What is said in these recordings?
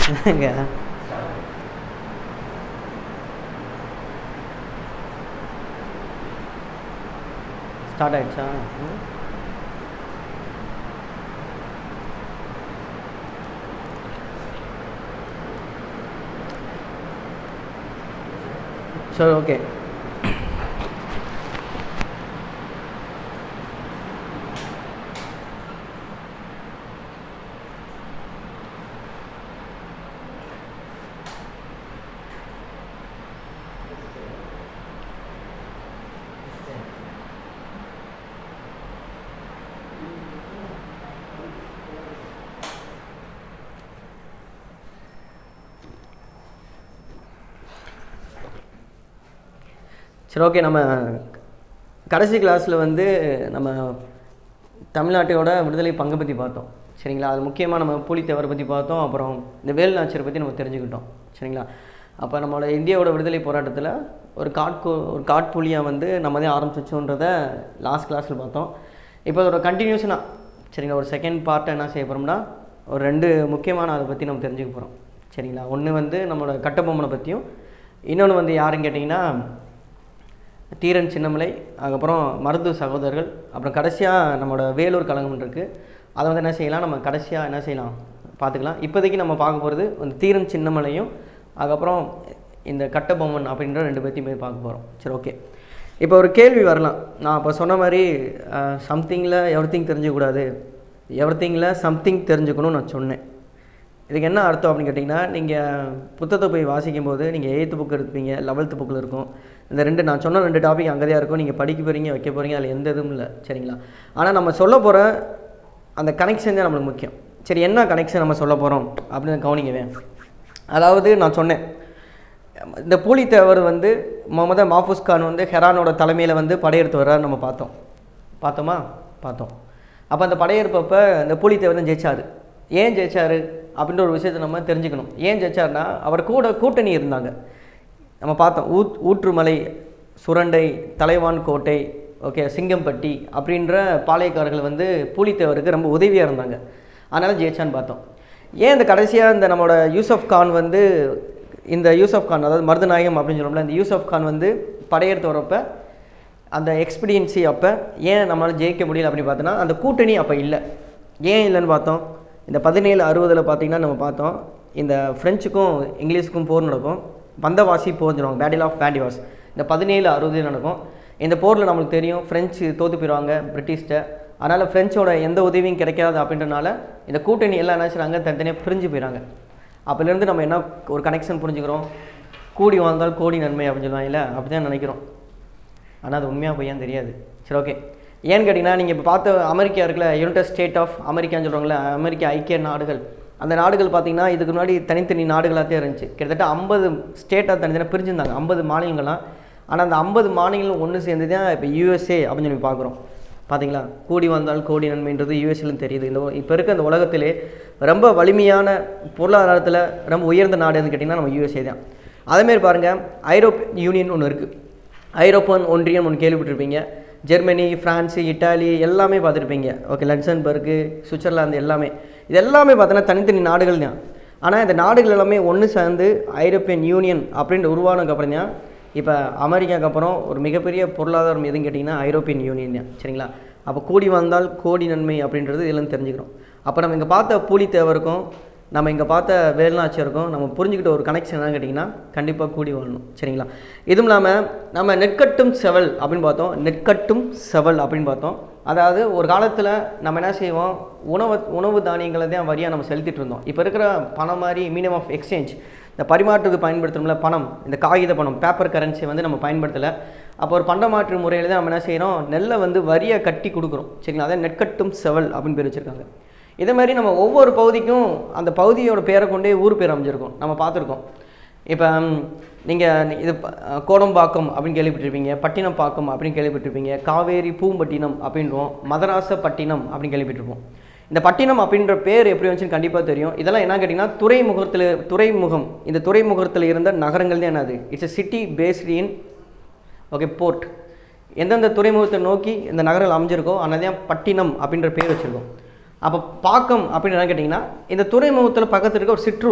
இங்க ஸ்டார்ட் ஆயிடுச்சா ம். சரி ஓகே சரி ஓகே நம்ம கடைசி கிளாஸில் வந்து நம்ம தமிழ்நாட்டோட விடுதலை பங்கை பற்றி பார்த்தோம் சரிங்களா அது முக்கியமாக நம்ம புலித்தேவரை பற்றி பார்த்தோம் அப்புறம் இந்த வேலுநாச்சியரை பற்றி நம்ம தெரிஞ்சுக்கிட்டோம் சரிங்களா அப்போ நம்மளோட இந்தியாவோட விடுதலை போராட்டத்தில் ஒரு காட்கோ ஒரு காட்புலியாக வந்து நம்ம தான் ஆரம்பிச்சோன்றதை லாஸ்ட் கிளாஸில் பார்த்தோம் இப்போ அதோட கண்டினியூஷனாக சரிங்களா ஒரு செகண்ட் பார்ட்டை என்ன செய்ய போகிறோம்னா ஒரு ரெண்டு முக்கியமான அதை பற்றி நம்ம தெரிஞ்சுக்க போகிறோம் சரிங்களா ஒன்று வந்து நம்மளோட கட்டபொம்மனை பற்றியும் இன்னொன்று வந்து யாருன்னு கேட்டிங்கன்னா தீரன் சின்னமலை அதுக்கப்புறம் மருது சகோதரர்கள் அப்புறம் கடைசியாக நம்மளோட வேலூர் கழகம் இருக்குது அதை வந்து என்ன செய்யலாம் நம்ம கடைசியாக என்ன செய்யலாம் பார்த்துக்கலாம் இப்போதைக்கு நம்ம பார்க்க போகிறது அந்த தீரன் சின்னமலையும் அதுக்கப்புறம் இந்த கட்டபொம்மன் அப்படின்ற ரெண்டு பேர்த்தையும் போய் பார்க்க போகிறோம் சரி ஓகே இப்போ ஒரு கேள்வி வரலாம் நான் இப்போ சொன்ன மாதிரி சம்திங்கில் எவ்ரி திங் தெரிஞ்சுக்கூடாது எவ்ரி திங்கில் சம்திங் தெரிஞ்சுக்கணும்னு நான் சொன்னேன் இதுக்கு என்ன அர்த்தம் அப்படின்னு கேட்டிங்கன்னா நீங்கள் புத்தகத்தை போய் வாசிக்கும் போது நீங்கள் எயித்து புக் எடுப்பீங்க லெவல்த்து புக்கில் இருக்கும் இந்த ரெண்டு நான் சொன்ன ரெண்டு டாபிக் அங்கே தான் இருக்கும் நீங்கள் படிக்க போகிறீங்க வைக்க போகிறீங்க அதில் எந்த இதுவும் இல்லை சரிங்களா ஆனால் நம்ம சொல்ல போகிற அந்த கனெக்ஷன் தான் நம்மளுக்கு முக்கியம் சரி என்ன கனெக்ஷன் நம்ம சொல்ல போகிறோம் அப்படின்னு கவனிக்கவே அதாவது நான் சொன்னேன் இந்த பூலித்தேவர் வந்து முகமது மாஃபூஸ் கான் வந்து ஹெரானோட தலைமையில் வந்து படையெடுத்து வர்றாரு நம்ம பார்த்தோம் பார்த்தோமா பார்த்தோம் அப்போ அந்த படையெடுப்பப்ப இந்த பூலித்தேவர் தான் ஜெயிச்சார் ஏன் ஜெயிச்சார் அப்படின்ற ஒரு விஷயத்தை நம்ம தெரிஞ்சுக்கணும் ஏன் ஜெயிச்சார்னா அவர் கூட கூட்டணி இருந்தாங்க நம்ம பார்த்தோம் ஊத் ஊற்றுமலை சுரண்டை தலைவான் கோட்டை ஓகே சிங்கம்பட்டி அப்படின்ற பாளையக்காரர்கள் வந்து பூலித்தேவருக்கு ரொம்ப உதவியாக இருந்தாங்க அதனால் ஜெயிச்சான்னு பார்த்தோம் ஏன் இந்த கடைசியாக இந்த நம்மளோட யூசப் கான் வந்து இந்த யூசப் கான் அதாவது மருதநாயகம் அப்படின்னு சொல்லுவோம்ல இந்த யூசப் கான் வந்து படையெடுத்து வரப்ப அந்த எக்ஸ்பீரியன்சி அப்போ ஏன் நம்மளால் ஜெயிக்க முடியல அப்படின்னு பார்த்தோன்னா அந்த கூட்டணி அப்போ இல்லை ஏன் இல்லைன்னு பார்த்தோம் இந்த பதினேழு அறுபதில் பார்த்தீங்கன்னா நம்ம பார்த்தோம் இந்த ஃப்ரெஞ்சுக்கும் இங்கிலீஷுக்கும் போர் நடக்கும் பந்தவாசி போர்னு சொல்லுவாங்க பேட்டில் ஆஃப் பேண்டிவாஸ் இந்த பதினேழு அறுபது நடக்கும் இந்த போரில் நம்மளுக்கு தெரியும் ஃப்ரெஞ்சு தோற்று போயிடுவாங்க பிரிட்டிஷ்ட அதனால் ஃப்ரெஞ்சோட எந்த உதவியும் கிடைக்காது அப்படின்றனால இந்த கூட்டணி எல்லாம் என்ன செய்றாங்க தனித்தனியாக பிரிஞ்சு போயிடறாங்க அப்போலேருந்து நம்ம என்ன ஒரு கனெக்ஷன் புரிஞ்சுக்கிறோம் கூடி வாழ்ந்தால் கோடி நன்மை அப்படின்னு சொல்லுவாங்க இல்லை அப்படி தான் நினைக்கிறோம் ஆனால் அது உண்மையாக பொய்யான்னு தெரியாது சரி ஓகே ஏன்னு கேட்டிங்கன்னா நீங்கள் இப்போ பார்த்த அமெரிக்கா இருக்குல்ல யுனைடெட் ஸ்டேட் ஆஃப் அமெரிக்கான்னு சொல்கிறாங்களே அமெரிக்க ஐக்கிய நாடுகள் அந்த நாடுகள் பார்த்தீங்கன்னா இதுக்கு முன்னாடி தனித்தனி நாடுகளாக தான் இருந்துச்சு கிட்டத்தட்ட ஐம்பது ஸ்டேட்டாக தனித்தனியாக பிரிஞ்சிருந்தாங்க ஐம்பது மாநிலங்கள்லாம் ஆனால் அந்த ஐம்பது மாநிலங்களும் ஒன்று சேர்ந்து தான் இப்போ யூஎஸ்ஏ அப்படின்னு சொல்லி பார்க்குறோம் பார்த்தீங்களா கூடி வந்தால் கோடி நன்மைன்றது யூஎஸ்ஏலும் தெரியுது இந்த இப்போ இருக்க இந்த உலகத்திலே ரொம்ப வலிமையான பொருளாதாரத்தில் ரொம்ப உயர்ந்த நாடு எதுன்னு கேட்டிங்கன்னா நம்ம யூஎஸ்ஏ தான் அதேமாரி பாருங்கள் ஐரோப் யூனியன் ஒன்று இருக்குது ஐரோப்பன் ஒன்றியம் ஒன்று கேள்விப்பட்டிருப்பீங்க ஜெர்மனி ஃப்ரான்ஸு இட்டாலி எல்லாமே பார்த்துருப்பீங்க ஓகே லக்சன்பர்கு சுவிட்சர்லாந்து எல்லாமே இது எல்லாமே பார்த்தோன்னா தனித்தனி நாடுகள் தான் ஆனால் இந்த நாடுகள் எல்லாமே ஒன்று சேர்ந்து ஐரோப்பியன் யூனியன் அப்படின்ற உருவானதுக்கு அப்புறம் தான் இப்போ அமெரிக்காவுக்கு அப்புறம் ஒரு மிகப்பெரிய பொருளாதாரம் எதுன்னு கேட்டிங்கன்னா ஐரோப்பியன் யூனியன் தான் சரிங்களா அப்போ கூடி வந்தால் கோடி நன்மை அப்படின்றது இதெல்லாம் தெரிஞ்சுக்கிறோம் அப்போ நம்ம இங்கே பார்த்த பூலித்தேவருக்கும் நம்ம இங்கே பார்த்த வேலுநாச்சியருக்கும் நம்ம புரிஞ்சுக்கிட்ட ஒரு கனெக்ஷன் என்னன்னு கேட்டிங்கன்னா கண்டிப்பாக கூடி வாழணும் சரிங்களா இதுவும் இல்லாமல் நம்ம நெற்கட்டும் செவல் அப்படின்னு பார்த்தோம் நெற்கட்டும் செவல் அப்படின்னு பார்த்தோம் அதாவது ஒரு காலத்தில் நம்ம என்ன செய்வோம் உணவு உணவு தானியங்களை தான் வரியாக நம்ம செலுத்திட்டு இருந்தோம் இப்போ இருக்கிற பணம் மாதிரி மீடியம் ஆஃப் எக்ஸ்சேஞ்ச் இந்த பரிமாற்றுக்கு பயன்படுத்தணும்ல பணம் இந்த காகித பணம் பேப்பர் கரன்சி வந்து நம்ம பயன்படுத்தலை அப்போ ஒரு பண்டமாற்று முறையில் தான் நம்ம என்ன செய்கிறோம் நெல்லை வந்து வரியாக கட்டி கொடுக்குறோம் சரிங்களா அதான் நெற்கட்டும் செவல் அப்படின்னு பேர் வச்சுருக்காங்க இதே மாதிரி நம்ம ஒவ்வொரு பகுதிக்கும் அந்த பகுதியோட பேரை கொண்டே ஊர் பேர் அமைஞ்சிருக்கும் நம்ம பார்த்துருக்கோம் இப்போ நீங்கள் இது ப- கோடம்பாக்கம் அப்படின்னு கேள்விப்பட்டிருப்பீங்க பட்டினப்பாக்கம் அப்படின்னு கேள்விப்பட்டிருப்பீங்க காவேரி பூம்பட்டினம் அப்படின்றோம் மதராசப்பட்டினம் அப்படின்னு கேள்விப்பட்டிருப்போம் இந்த பட்டினம் அப்படின்ற பேர் எப்படி வந்துச்சுன்னு கண்டிப்பாக தெரியும் இதெல்லாம் என்ன கேட்டிங்கன்னா துறைமுகத்தில் துறைமுகம் இந்த துறைமுகத்தில் இருந்த நகரங்கள் தான் என்னது it's a city based in okay port எந்தெந்த துறைமுகத்தை நோக்கி இந்த நகரங்கள் அமைஞ்சிருக்கோ தான் பட்டினம் அப்படின்ற பேர் வச்சுருக்கோம் அப்போ பாக்கம் அப்படின்னு என்ன கேட்டிங்கன்னா இந்த துறைமுகத்தில் பக்கத்தில் இருக்க ஒரு சிற்றூர்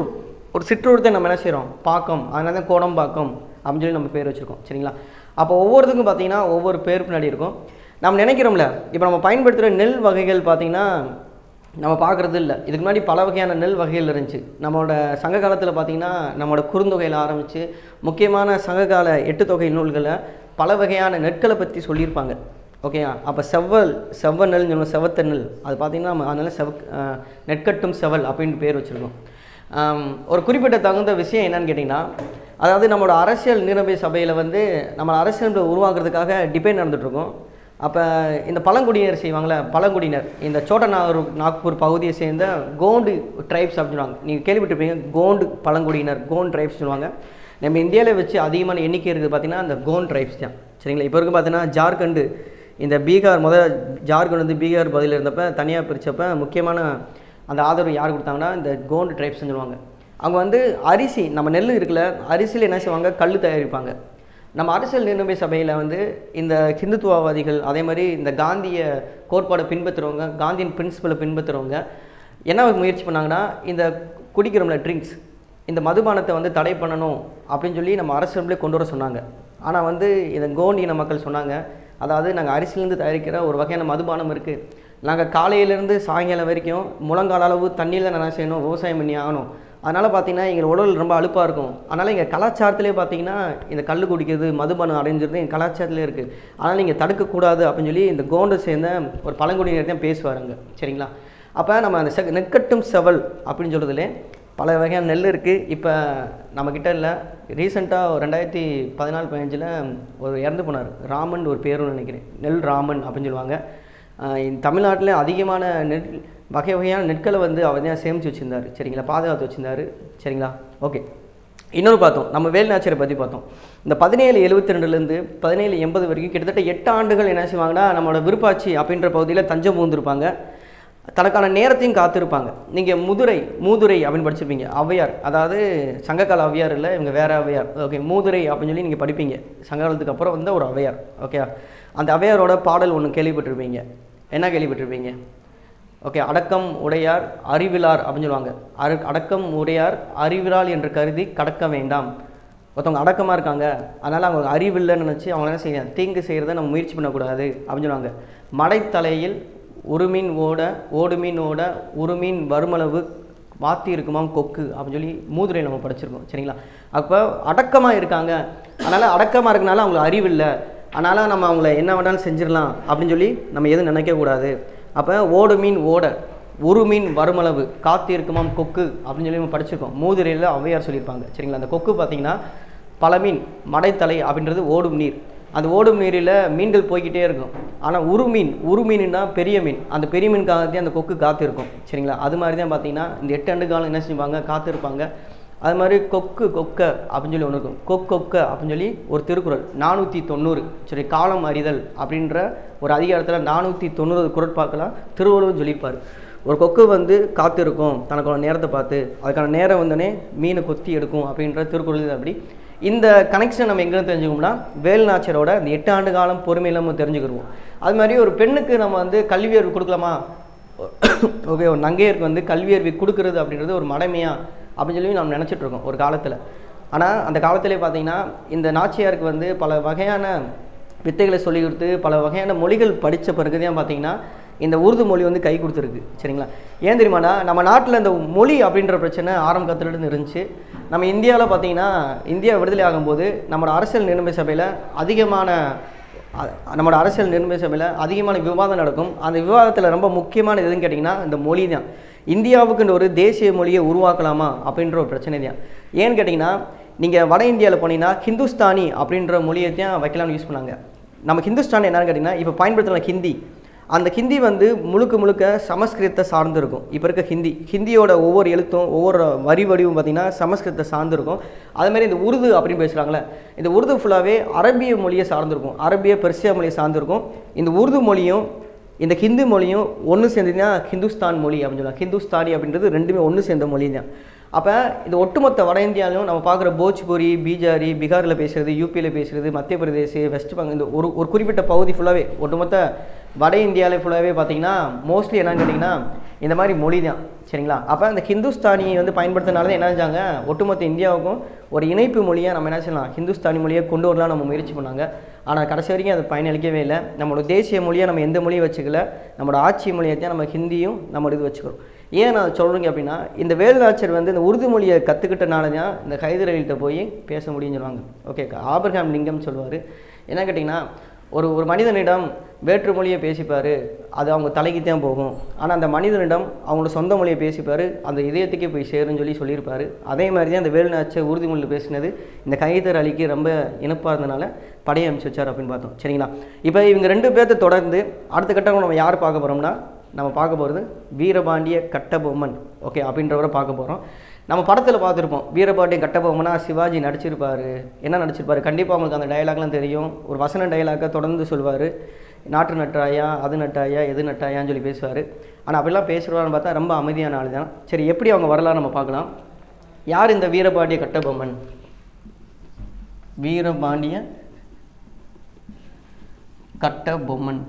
ஒரு சிற்றூரத்தை நம்ம என்ன செய்கிறோம் பாக்கம் அதனால தான் கோடம்பாக்கம் அப்படின்னு சொல்லி நம்ம பேர் வச்சுருக்கோம் சரிங்களா அப்போ ஒவ்வொருத்துக்கும் பார்த்தீங்கன்னா ஒவ்வொரு பேர் பின்னாடி இருக்கும் நம்ம நினைக்கிறோம்ல இப்போ நம்ம பயன்படுத்துகிற நெல் வகைகள் பார்த்தீங்கன்னா நம்ம பார்க்குறது இல்லை இதுக்கு முன்னாடி பல வகையான நெல் வகைகள் இருந்துச்சு நம்மளோட சங்க காலத்தில் பார்த்தீங்கன்னா நம்மளோட குறுந்தொகையில் ஆரம்பித்து முக்கியமான சங்ககால எட்டு தொகை நூல்களை பல வகையான நெற்களை பற்றி சொல்லியிருப்பாங்க ஓகேயா அப்போ செவ்வல் செவ்வ நெல் சொல்லுவோம் செவத்த நெல் அது பார்த்தீங்கன்னா நம்ம அதனால செவ அஹ், நெற்கட்டும் செவல் அப்படின்னு பேர் வச்சுருக்கோம் ஆம், ஒரு குறிப்பிட்ட தகுந்த விஷயம் என்னன்னு கேட்டிங்கன்னா அதாவது நம்மளோட அரசியல் நிரம்பி சபையில் வந்து நம்ம அரசியல் உருவாக்குறதுக்காக டிபேட் நடந்துகிட்ருக்கோம் அப்போ இந்த பழங்குடியினர் செய்வாங்களே பழங்குடியினர் இந்த சோட்ட நாகூர் நாக்பூர் பகுதியை சேர்ந்த கோண்டு ட்ரைப்ஸ் அப்படின்னு சொல்லுவாங்க நீங்கள் கேள்விப்பட்டிருப்பீங்க கோண்டு பழங்குடியினர் கோண்ட் ட்ரைப்ஸ் சொல்லுவாங்க நம்ம இந்தியாவில் வச்சு அதிகமான எண்ணிக்கை இருக்குது பார்த்தீங்கன்னா அந்த கோண்ட் ட்ரைப்ஸ் தான் சரிங்களா இப்போ இருக்க பார்த்தீங்கன்னா ஜார்க்கண்டு இந்த பீகார் முதல் ஜார்க்கண்ட் வந்து பீகார் பதில் இருந்தப்ப தனியாக பிரித்தப்ப முக்கியமான அந்த ஆதரவு யார் கொடுத்தாங்கன்னா இந்த கோண்டு ட்ரைப்ஸ்னு சொல்லுவாங்க அவங்க வந்து அரிசி நம்ம நெல் இருக்குல்ல அரிசியில் என்ன செய்வாங்க கல் தயாரிப்பாங்க நம்ம அரசியல் நிர்ணய சபையில் வந்து இந்த ஹிந்துத்துவவாதிகள் அதே மாதிரி இந்த காந்திய கோட்பாடை பின்பற்றுறவங்க காந்தியின் பிரின்சிபலை பின்பற்றுறவங்க என்ன முயற்சி பண்ணாங்கன்னா இந்த குடிக்கிறோம்ல ட்ரிங்க்ஸ் இந்த மதுபானத்தை வந்து தடை பண்ணணும் அப்படின்னு சொல்லி நம்ம அரசியலே கொண்டு வர சொன்னாங்க ஆனால் வந்து இந்த கோண்டியின மக்கள் சொன்னாங்க அதாவது நாங்கள் அரிசிலேருந்து தயாரிக்கிற ஒரு வகையான மதுபானம் இருக்குது நாங்கள் காலையிலேருந்து சாயங்காலம் வரைக்கும் முழங்கால் அளவு தண்ணியில் தான் என்ன செய்யணும் விவசாயம் பண்ணி ஆகணும் அதனால் பார்த்தீங்கன்னா எங்கள் உடல் ரொம்ப அலுப்பாக இருக்கும் அதனால் எங்கள் கலாச்சாரத்திலே பார்த்தீங்கன்னா இந்த கல் குடிக்கிறது மதுபானம் அடைஞ்சிருது எங்கள் கலாச்சாரத்திலே இருக்குது அதனால் நீங்கள் தடுக்கக்கூடாது அப்படின்னு சொல்லி இந்த கோண்டை சேர்ந்த ஒரு பழங்குடியினர் தான் பேசுவாருங்க சரிங்களா அப்போ நம்ம அந்த செ நெற்கட்டும் செவல் அப்படின்னு சொல்கிறதுலே பல வகையான நெல் இருக்குது இப்போ நம்மக்கிட்ட இல்லை ரீசெண்டாக ரெண்டாயிரத்தி பதினாலு பதினஞ்சில் ஒரு இறந்து போனார் ராமன் ஒரு பேருன்னு நினைக்கிறேன் நெல் ராமன் அப்படின்னு சொல்லுவாங்க ஆஹ் இந்த தமிழ்நாட்டில் அதிகமான நெல் வகை வகையான நெற்களை வந்து அவர் தான் சேமித்து வச்சுருந்தார் சரிங்களா பாதுகாத்து வச்சுருந்தாரு சரிங்களா ஓகே இன்னொரு பார்த்தோம் நம்ம வேலுநாச்சியரை பற்றி பார்த்தோம் இந்த பதினேழு எழுபத்தி ரெண்டுலேருந்து பதினேழு எண்பது வரைக்கும் கிட்டத்தட்ட எட்டு ஆண்டுகள் என்ன செய்வாங்கன்னா நம்மளோட விருப்பாச்சி அப்படின்ற பகுதியில் தஞ்சம் பூந்திருப்பாங்க தனக்கான நேரத்தையும் காத்திருப்பாங்க நீங்கள் முதுரை மூதுரை அப்படின்னு படிச்சிருப்பீங்க ஔவையார் அதாவது சங்ககால ஔவையார் இல்லை இவங்க வேற ஔவையார் ஓகே மூதுரை அப்படின்னு சொல்லி நீங்கள் படிப்பீங்க சங்ககாலத்துக்கு அப்புறம் வந்த ஒரு ஔவையார் ஓகே அந்த ஔவையாரோட பாடல் ஒன்று கேள்விப்பட்டிருப்பீங்க என்ன கேள்விப்பட்டிருப்பீங்க ஓகே அடக்கம் உடையார் அறிவிலார் அப்படின்னு சொல்லுவாங்க அரு அடக்கம் உடையார் அறிவிலார் என்று கருதி கடக்க வேண்டாம் ஒருத்தவங்க அடக்கமாக இருக்காங்க அதனால் அவங்க அறிவில்லைன்னு நினச்சி அவங்க என்ன செய்யணும் தீங்கு செய்கிறத நம்ம முயற்சி பண்ணக்கூடாது அப்படின்னு சொல்லுவாங்க மடைத்தலையில் ஒரு மீன் ஓட ஓடு மீன் ஓட ஒரு மீன் வருமளவு வாத்தி இருக்குமாம் கொக்கு அப்படின்னு சொல்லி மூதுரை நம்ம படிச்சிருக்கோம் சரிங்களா அப்போ அடக்கமாக இருக்காங்க அதனால் அடக்கமாக இருக்கனால அவங்களுக்கு அறிவில்லை அதனால் நம்ம அவங்கள என்ன வேணாலும் செஞ்சிடலாம் அப்படின்னு சொல்லி நம்ம எதுவும் நினைக்கக்கூடாது அப்போ ஓடு மீன் ஓட ஒரு மீன் வருமளவு காத்து இருக்குமாம் கொக்கு அப்படின்னு சொல்லி நம்ம படிச்சிருக்கோம் மூதுரையில் ஔவையார் சொல்லியிருப்பாங்க சரிங்களா அந்த கொக்கு பார்த்தீங்கன்னா பல மீன் மடைத்தலை அப்படின்றது ஓடும் நீர் அந்த ஓடும் நீரில் மீன்கள் போய்க்கிட்டே இருக்கும் ஆனால் உரு மீன் உரு மீனுன்னா பெரிய மீன் அந்த பெரிய மீனுக்காகத்தான் அந்த கொக்கு காத்து இருக்கும் சரிங்களா அது மாதிரி தான் பார்த்தீங்கன்னா இந்த எட்டு ஆண்டு காலம் என்ன செய்வாங்க காத்து இருப்பாங்க அது மாதிரி கொக்கு கொக்க அப்படின்னு சொல்லி ஒன்று இருக்கும் கொக் கொக்க அப்படின்னு சொல்லி ஒரு திருக்குறள் நானூற்றி தொண்ணூறு சரி காலம் அறிதல் அப்படின்ற ஒரு அதிகாரத்தில் நானூற்றி தொண்ணூறு குரட்பாக்கெல்லாம் திருவள்ளுவர் சொல்லியிருப்பார் ஒரு கொக்கு வந்து காத்து இருக்கும் தனக்கான நேரத்தை பார்த்து அதுக்கான நேரம் வந்தோடனே மீனை கொத்தி எடுக்கும் அப்படின்ற திருக்குறள் அப்படி இந்த கனெக்ஷன் நம்ம எங்கே தெரிஞ்சுக்கோம்னா வேலுநாச்சரோட இந்த எட்டு ஆண்டு காலம் பொறுமையில் நம்ம தெரிஞ்சுக்கிடுவோம் அது மாதிரி ஒரு பெண்ணுக்கு நம்ம வந்து கல்வியறிவு கொடுக்கலாமா ஓகே ஒரு நங்கையருக்கு வந்து கல்வியறிவு கொடுக்கறது அப்படின்றது ஒரு மடமையா அப்படின்னு சொல்லி நம்ம நினச்சிட்டு இருக்கோம் ஒரு காலத்தில் ஆனால் அந்த காலத்திலே பார்த்தீங்கன்னா இந்த நாச்சியாருக்கு வந்து பல வகையான வித்தைகளை சொல்லி கொடுத்து பல வகையான மொழிகள் படித்த பிறகு தான் பார்த்தீங்கன்னா இந்த உருது மொழி வந்து கை கொடுத்துருக்கு சரிங்களா ஏன் தெரியுமாடா நம்ம நாட்டில் இந்த மொழி அப்படின்ற பிரச்சனை ஆரம்ப காலத்துலேருந்து இருந்துச்சு நம்ம இந்தியாவில் பார்த்தீங்கன்னா இந்தியா விடுதலை ஆகும்போது நம்மளோட அரசியல் நிர்ணய சபையில் அதிகமான அ- நம்மளோட அரசியல் நிர்ணய சபையில் அதிகமான விவாதம் நடக்கும் அந்த விவாதத்தில் ரொம்ப முக்கியமானது எதுன்னு கேட்டிங்கன்னா இந்த மொழி தான் இந்தியாவுக்குன்ற ஒரு தேசிய மொழியை உருவாக்கலாமா அப்படின்ற ஒரு பிரச்சனை தான் ஏன்னு கேட்டிங்கன்னா நீங்கள் வட இந்தியாவில் போனீங்கன்னா ஹிந்துஸ்தானி அப்படின்ற மொழியை தான் வைக்கலாம்னு யூஸ் பண்ணாங்க நம்ம ஹிந்துஸ்தான் என்னன்னு கேட்டிங்கன்னா இப்போ பயன்படுத்துகிற ஹிந்தி அந்த ஹிந்தி வந்து முழுக்க முழுக்க சமஸ்கிருதத்தை சார்ந்து இருக்கும் இப்போ இருக்க ஹிந்தி ஹிந்தியோட ஒவ்வொரு எழுத்தும் ஒவ்வொரு வரி வடிவும் பார்த்திங்கன்னா சமஸ்கிருதத்தை சார்ந்து இருக்கும் அதுமாதிரி இந்த உருது அப்படின்னு பேசுகிறாங்களே இந்த உருது ஃபுல்லாகவே அரபிய மொழியை சார்ந்திருக்கும் அரபிய பெர்சியா மொழியை சார்ந்திருக்கும் இந்த உருது மொழியும் இந்த ஹிந்து மொழியும் ஒன்று சேர்ந்ததுன்னா ஹிந்துஸ்தான் மொழி அப்படின்னு சொல்லலாம் ஹிந்துஸ்தானி அப்படின்றது ரெண்டுமே ஒன்று சேர்ந்த மொழி தான் அப்போ இந்த ஒட்டுமொத்த வட இந்தியாவிலும் நம்ம பார்க்குற போஜ்பூரி பீஜாரி பீகாரில் பேசுகிறது யூபியில் பேசுகிறது மத்திய பிரதேஷ் வெஸ்ட் பெங்கால் இந்த ஒரு ஒரு குறிப்பிட்ட பகுதி ஃபுல்லாகவே ஒட்டுமொத்த வட இந்தியாவில் ஃபுல்லாகவே பார்த்தீங்கன்னா மோஸ்ட்லி என்னன்னு கேட்டிங்கன்னா இந்த மாதிரி மொழி தான் சரிங்களா அப்போ அந்த ஹிந்துஸ்தானி வந்து பயன்படுத்தினால தான் என்ன செஞ்சாங்க ஒட்டுமொத்த இந்தியாவுக்கும் ஒரு இணைப்பு மொழியாக நம்ம என்ன செய்யலாம் ஹிந்துஸ்தானி மொழியை கொண்டு வரலாம் நம்ம முயற்சி பண்ணாங்க ஆனால் கடைசி வரைக்கும் அது பயனளிக்கவே இல்லை நம்மளோட தேசிய மொழியை நம்ம எந்த மொழியும் வச்சுக்கல நம்மளோட ஆட்சி மொழியை தான் நம்ம ஹிந்தியும் நம்ம இது வச்சுக்கிறோம் ஏன் நான் சொல்கிறேங்க அப்படின்னா இந்த வேலுநாச்சர் வந்து இந்த உருது மொழியை கற்றுக்கிட்டனால தான் இந்த ஹைதர் அலிகிட்ட போய் பேச முடியும்னு சொல்லுவாங்க ஓகே ஆபிரகாம் லிங்கம் சொல்லுவார் என்ன கேட்டிங்கன்னா ஒரு ஒரு மனிதனிடம் வேற்று மொழியை பேசிப்பார் அது அவங்க தலைக்கு தான் போகும் ஆனால் அந்த மனிதனிடம் அவங்களோட சொந்த மொழியை பேசிப்பார் அந்த இதயத்துக்கே போய் சேரும்னு சொல்லி சொல்லியிருப்பாரு அதே மாதிரி தான் இந்த வேலுநாச்சர் உறுதி மொழியில் பேசினது இந்த கைதர் அலிக்கு ரொம்ப இனிப்பாக இருந்தனால படையை அமைச்சு வச்சார் அப்படின்னு பார்த்தோம் சரிங்களா இப்போ இவங்க ரெண்டு பேர்த்த தொடர்ந்து அடுத்த கட்டம் நம்ம யார் பார்க்க போகிறோம்னா நம்ம பார்க்க போகிறது வீரபாண்டிய கட்டபொம்மன் ஓகே அப்படின்றவரை பார்க்க போகிறோம் நம்ம படத்தில் பார்த்துருப்போம் வீரபாண்டிய கட்டபொம்மனா சிவாஜி நடிச்சிருப்பாரு என்ன நடிச்சிருப்பாரு கண்டிப்பாக உங்களுக்கு அந்த டயலாக்லாம் தெரியும் ஒரு வசன டயலாக்கை தொடர்ந்து சொல்லுவார் நாட்டு நட்டாயா அது நட்டாயா எது நட்டாயான்னு சொல்லி பேசுவார் ஆனால் அப்படிலாம் பேசுவார்னு பார்த்தா ரொம்ப அமைதியான ஆள் தான் சரி எப்படி அவங்க வரலாம் நம்ம பார்க்கலாம் யார் இந்த வீரபாண்டிய கட்டபொம்மன் வீரபாண்டிய கட்டபொம்மன்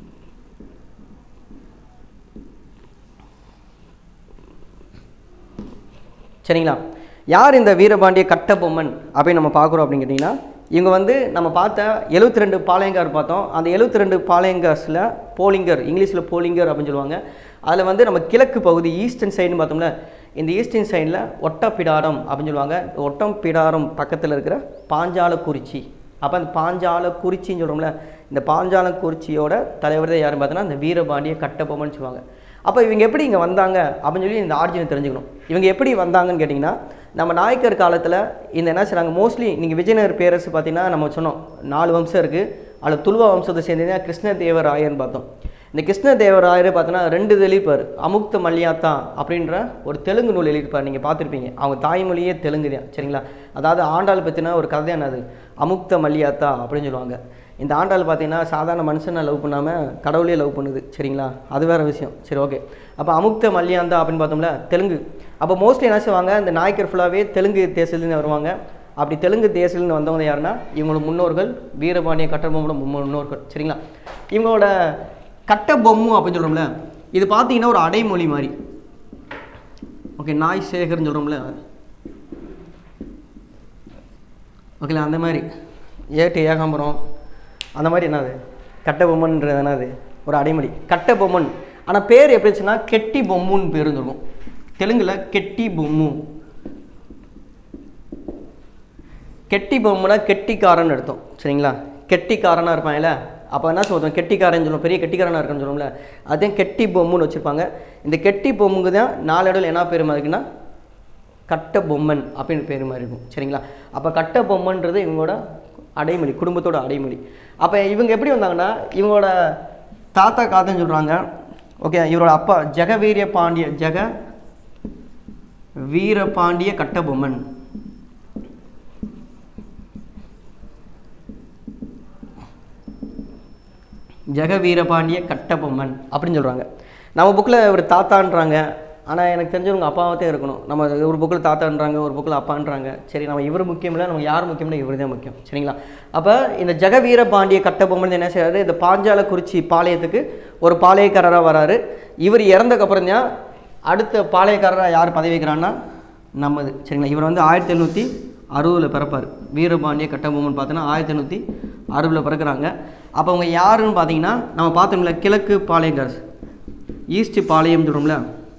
சரிங்களா யார் இந்த வீரபாண்டிய கட்டபொம்மன் அப்படின்னு நம்ம பார்க்குறோம் அப்படின்னு கேட்டிங்கன்னா இவங்க வந்து நம்ம பார்த்த 72 ரெண்டு பாளையங்கார் பார்த்தோம் அந்த 72 ரெண்டு பாளையங்கார்ஸில் போலிங்கர் இங்கிலீஷில் போலிங்கர் அப்படின்னு சொல்லுவாங்க அதில் வந்து நம்ம கிழக்கு பகுதி ஈஸ்டர்ன் சைடுன்னு பார்த்தோம்ல இந்த ஈஸ்டர்ன் சைடில் ஒட்டப்பிடாரம் அப்படின்னு சொல்லுவாங்க ஒட்டம் பிடாரம் பக்கத்தில் இருக்கிற பாஞ்சாலக்குறிச்சி அப்போ அந்த பாஞ்சாலக்குறிச்சின்னு சொல்கிறோம்ல இந்த பாஞ்சாலக்குறிச்சியோட தலைவர் தான் யாருன்னு பார்த்தோன்னா இந்த வீரபாண்டிய கட்டபொம்மன் சொல்லுவாங்க அப்போ இவங்க எப்படி இங்கே வந்தாங்க அப்படின்னு சொல்லி இந்த ஆர்ஜினை தெரிஞ்சுக்கணும் இவங்க எப்படி வந்தாங்கன்னு கேட்டிங்கன்னா நம்ம நாயக்கர் காலத்தில் இந்த என்ன செய்றாங்க மோஸ்ட்லி நீங்கள் விஜயநகர் பேரரசு பார்த்தீங்கன்னா நம்ம சொன்னோம் நாலு வம்சம் இருக்குது அதில் துளுவ வம்சத்தை சேர்ந்தது கிருஷ்ணதேவராயர்னு பார்த்தோம் இந்த கிருஷ்ணதேவராயர் பார்த்தோன்னா ரெண்டு இது எழுதிப்பார் அமுக்த மல்யாத்தா அப்படின்ற ஒரு தெலுங்கு நூல் எழுதியிருப்பார் நீங்கள் பார்த்துருப்பீங்க அவங்க தாய்மொழியே தெலுங்கு தான் சரிங்களா அதாவது ஆண்டாள் பற்றின ஒரு கதை என்னது அமுக்த மல்யாத்தா அப்படின்னு சொல்லுவாங்க இந்த ஆண்டாள் பார்த்தீங்கன்னா சாதாரண மனுஷனை லவ் பண்ணாமல் கடவுளே லவ் பண்ணுது சரிங்களா அது வேறு விஷயம் சரி ஓகே அப்போ அமுக்த மல்யாந்தா அப்படின்னு பார்த்தோம்ல தெலுங்கு அப்போ மோஸ்ட்லி என்ன செய்வாங்க இந்த நாயக்கர் ஃபுல்லாகவே தெலுங்கு தேசத்துலேருந்து வருவாங்க அப்படி தெலுங்கு தேசத்துலேருந்து வந்தவங்க யாருன்னா இவங்களோட முன்னோர்கள் வீரபாண்டிய கட்டபொம்மனோட முன்னோ- முன்னோர்கள் சரிங்களா இவங்களோட கட்டபொம்மு அப்படின்னு சொல்கிறோம்ல இது பார்த்தீங்கன்னா ஒரு அடைமொழி மாதிரி ஓகே நாய் சேகர்னு சொல்கிறோம்ல ஓகேங்களா அந்த மாதிரி ஏட்டு ஏகாம்பரம் அந்த மாதிரி என்னது கட்டபொம்மன்றது என்னது ஒரு அடைமொழி கட்டபொம்மன் ஆனால் பேர் எப்படி இருந்துச்சுன்னா கெட்டி பொம்முன்னு பேர் இருக்கும் தெலுங்குல கெட்டி பொம்மு கெட்டி பொம்முனா கெட்டிக்காரன் அர்த்தம் சரிங்களா கெட்டிக்காரனாக இருப்பாங்கல்ல அப்போ என்ன சொல்லுவோம் கெட்டிக்காரன் சொல்லுவோம் பெரிய கெட்டிக்காரனாக இருக்குன்னு சொல்லுவோம்ல அதே கெட்டி பொம்முன்னு வச்சுருப்பாங்க இந்த கெட்டி பொம்முக்கு தான் நாலு இடத்துல என்ன பேர் மாதிரி இருக்குன்னா கட்ட பொம்மன் அப்படின்னு பேர் மாதிரி இருக்கும் சரிங்களா அப்போ கட்ட பொம்மன்றது இவங்களோட அடைமொழி குடும்பத்தோட அடைமொழி அப்போ இவங்க எப்படி வந்தாங்கன்னா இவங்களோட தாத்தா காத்தன்னு சொல்கிறாங்க ஓகே இவரோட அப்பா ஜெகவீரிய பாண்டிய ஜெக வீரபாண்டிய கட்டபொம்மன் ஜெக வீரபாண்டிய கட்டபொம்மன் அப்படின்னு சொல்கிறாங்க நம்ம புக்கில் ஒரு தாத்தான்றாங்க ஆனால் எனக்கு தெரிஞ்சவங்க அப்பாவத்தே இருக்கணும் நம்ம ஒரு புக்கில் தாத்தான்றாங்க ஒரு புக்கில் அப்பான்றாங்க சரி நம்ம இவர் முக்கியம் இல்லை நம்ம யார் முக்கியம்னா இவர் தான் முக்கியம் சரிங்களா அப்போ இந்த ஜெக வீரபாண்டிய கட்டபொம்மன் என்ன செய்றாரு இந்த பாஞ்சாலக்குறிச்சி பாளையத்துக்கு ஒரு பாளையக்காரராக வராரு இவர் இறந்தக்கப்புறம் தான் அடுத்த பாளையக்காரராக யார் பதவி வைக்கிறான்னா நம்மது சரிங்களா இவர் வந்து ஆயிரத்தி எழுநூற்றி அறுபதில் பிறப்பார் வீரபாண்டிய கட்டபொம்மன் பார்த்தோன்னா ஆயிரத்தி எண்ணூற்றி அறுபதில் பிறக்கிறாங்க அப்போ அவங்க யாருன்னு பார்த்தீங்கன்னா நம்ம பார்த்தோம்ல கிழக்கு பாளையங்கர்ஸ் ஈஸ்ட் பாளையம் சொல்கிறோம்ல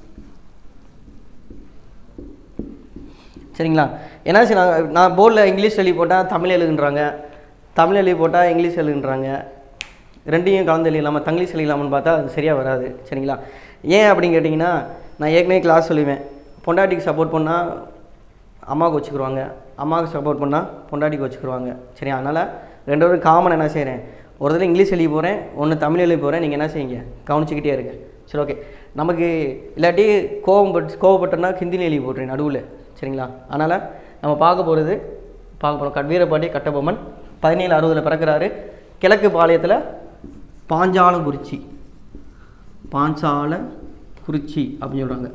சரிங்களா ஏன்னா சரி நான் நான் போர்டில் இங்கிலீஷ் எழுதி போட்டால் தமிழ் எழுதுன்றாங்க தமிழ் எழுதி போட்டால் இங்கிலீஷ் எழுதுன்றாங்க ரெண்டையும் கலந்து எழுதலாமா தங்கிலீஷ் எழுதலாமான்னு பார்த்தா அது சரியாக வராது சரிங்களா ஏன் அப்படின்னு கேட்டிங்கன்னா நான் ஏற்கனவே கிளாஸ் சொல்லுவேன் பொண்டாட்டிக்கு சப்போர்ட் பண்ணால் அம்மாவுக்கு வச்சுக்கிருவாங்க அம்மாவுக்கு சப்போர்ட் பண்ணால் பொண்டாட்டிக்கு வச்சுக்கிருவாங்க சரி அதனால் ரெண்டு பேரும் காமன் என்ன செய்கிறேன் ஒரு தடவை இங்கிலீஷ் எழுதி போகிறேன் ஒன்று தமிழ் எழுதி போகிறேன் நீங்கள் என்ன செய்யுங்க கவனிச்சிக்கிட்டே இருங்க சரி ஓகே நமக்கு இல்லாட்டி கோவம் பட் கோவப்பட்டோன்னா ஹிந்தியில் எழுதி போட்டுறேன் நடுவில் சரிங்களா அதனால் நம்ம பார்க்க போகிறது பார்க்க போகிறோம் கட்வீரபாண்டிய கட்டபொம்மன் பதினேழு அறுபதில் பிறக்கிறாரு கிழக்கு பாளையத்தில் பாஞ்சாலங்குறிச்சி பாஞ்சால குறிச்சி அப்படின்னு சொல்கிறாங்க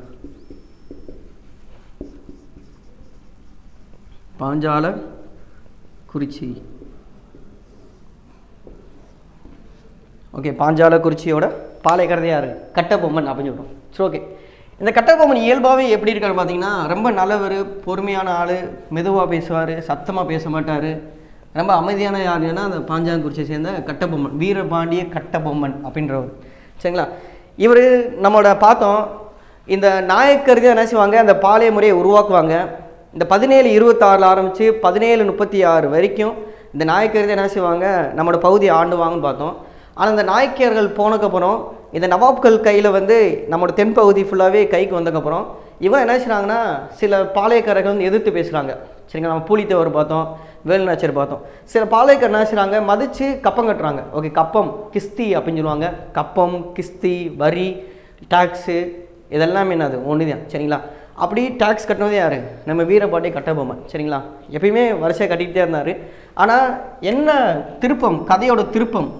பாஞ்சால குறிச்சி ஓகே பாஞ்சாலக்குறிச்சியோட பாளையக்கரதை யார் கட்டபொம்மன் அப்படின்னு சொல்கிறோம் சரி ஓகே இந்த கட்டபொம்மன் இயல்பாகவே எப்படி இருக்காரு பார்த்தீங்கன்னா ரொம்ப நல்லவர் பொறுமையான ஆள் மெதுவாக பேசுவார் சத்தமாக பேச மாட்டார் ரொம்ப அமைதியான யாருன்னா அந்த பாஞ்சாலங்குறிச்சியை சேர்ந்த கட்டபொம்மன் வீரபாண்டிய கட்டபொம்மன் அப்படின்றவர் சரிங்களா இவர் நம்மளோட பார்த்தோம் இந்த நாயக்கருதி என்ன செய்வாங்க அந்த பாளைய முறையை உருவாக்குவாங்க இந்த பதினேழு இருபத்தாறில் ஆரம்பித்து பதினேழு முப்பத்தி ஆறு வரைக்கும் இந்த நாயக்கருதி என்ன செய்வாங்க நம்மளோட பகுதியை ஆண்டுவாங்கன்னு பார்த்தோம் ஆனால் இந்த நாயக்கியர்கள் போனதுக்கப்புறம் இந்த நவாப்கள் கையில் வந்து நம்மளோட தென்பகுதி ஃபுல்லாகவே கைக்கு வந்ததுக்கப்புறம் இவன் என்ன செய்றாங்கன்னா சில பாளையக்காரர்கள் வந்து எதிர்த்து பேசுகிறாங்க சரிங்களா நம்ம பூலித்தேவர் பார்த்தோம் வேலுநாச்சியர் பார்த்தோம் சில பாளையக்காரர் என்ன செய்கிறாங்க மதித்து கப்பம் கட்டுறாங்க ஓகே கப்பம் கிஸ்தி அப்படின்னு சொல்லுவாங்க கப்பம் கிஸ்தி வரி டாக்ஸு இதெல்லாமே என்னது ஒன்று தான் சரிங்களா அப்படி டாக்ஸ் கட்டினது யார் நம்ம வீரபாண்டி கட்டபொம்மன் சரிங்களா எப்பயுமே வரிசையாக கட்டிக்கிட்டே இருந்தார் ஆனால் என்ன திருப்பம் கதையோட திருப்பம்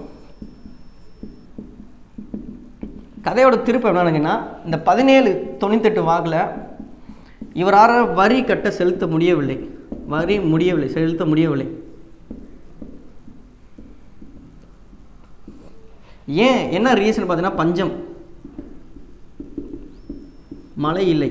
கதையோட திருப்பம் என்னன்னா இந்த பதினேழு தொண்ணூத்தெட்டு வாக்கில் இவரால் வரி கட்ட செலுத்த முடியவில்லை வரி முடியவில்லை செலுத்த முடியவில்லை ஏன் என்ன ரீசன் பார்த்தீங்கன்னா பஞ்சம் மழை இல்லை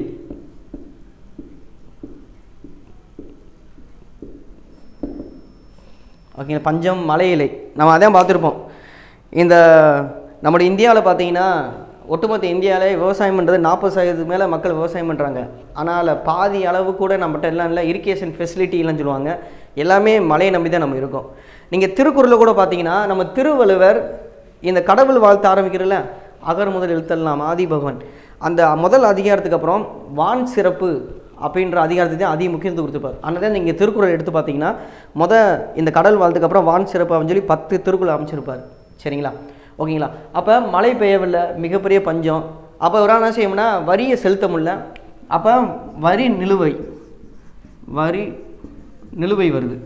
ஓகே பஞ்சம் மழை இல்லை நம்ம அதான் பார்த்துருப்போம் இந்த நம்முடைய இந்தியாவில் பார்த்தீங்கன்னா ஒட்டுமொத்த இந்தியாவில் விவசாயம் பண்ணுறது நாற்பது சதவீதத்துக்கு மேலே மக்கள் விவசாயம் பண்ணுறாங்க ஆனால் பாதி அளவு கூட நம்மகிட்ட எல்லாம் இல்லை இரிகேஷன் ஃபெசிலிட்டி இல்லைன்னு சொல்லுவாங்க எல்லாமே மழையை நம்பி தான் நம்ம இருக்கோம் நீங்கள் திருக்குறளில் கூட பார்த்தீங்கன்னா நம்ம திருவள்ளுவர் இந்த கடவுள் வாழ்த்து ஆரம்பிக்கிறல அகர் முதல் எழுத்தெல்லாம் ஆதி பகவான் அந்த முதல் அதிகாரத்துக்கு அப்புறம் வான் சிறப்பு அப்படின்ற அதிகாரத்துக்கு தான் அதிக முக்கியத்துவம் கொடுத்துருப்பார் ஆனால் தான் நீங்கள் திருக்குறள் எடுத்து பார்த்தீங்கன்னா முத இந்த கடல் வாழ்த்துக்கு அப்புறம் வான் சிறப்பு அப்படின்னு சொல்லி பத்து திருக்குறள் அமைச்சிருப்பார் சரிங்களா ஓகேங்களா அப்போ மழை பெய்யவில்லை மிகப்பெரிய பஞ்சம் அப்போ ஒரு என்ன செய்யணும்னா வரியை செலுத்த முடியல அப்போ வரி நிலுவை வரி நிலுவை வருது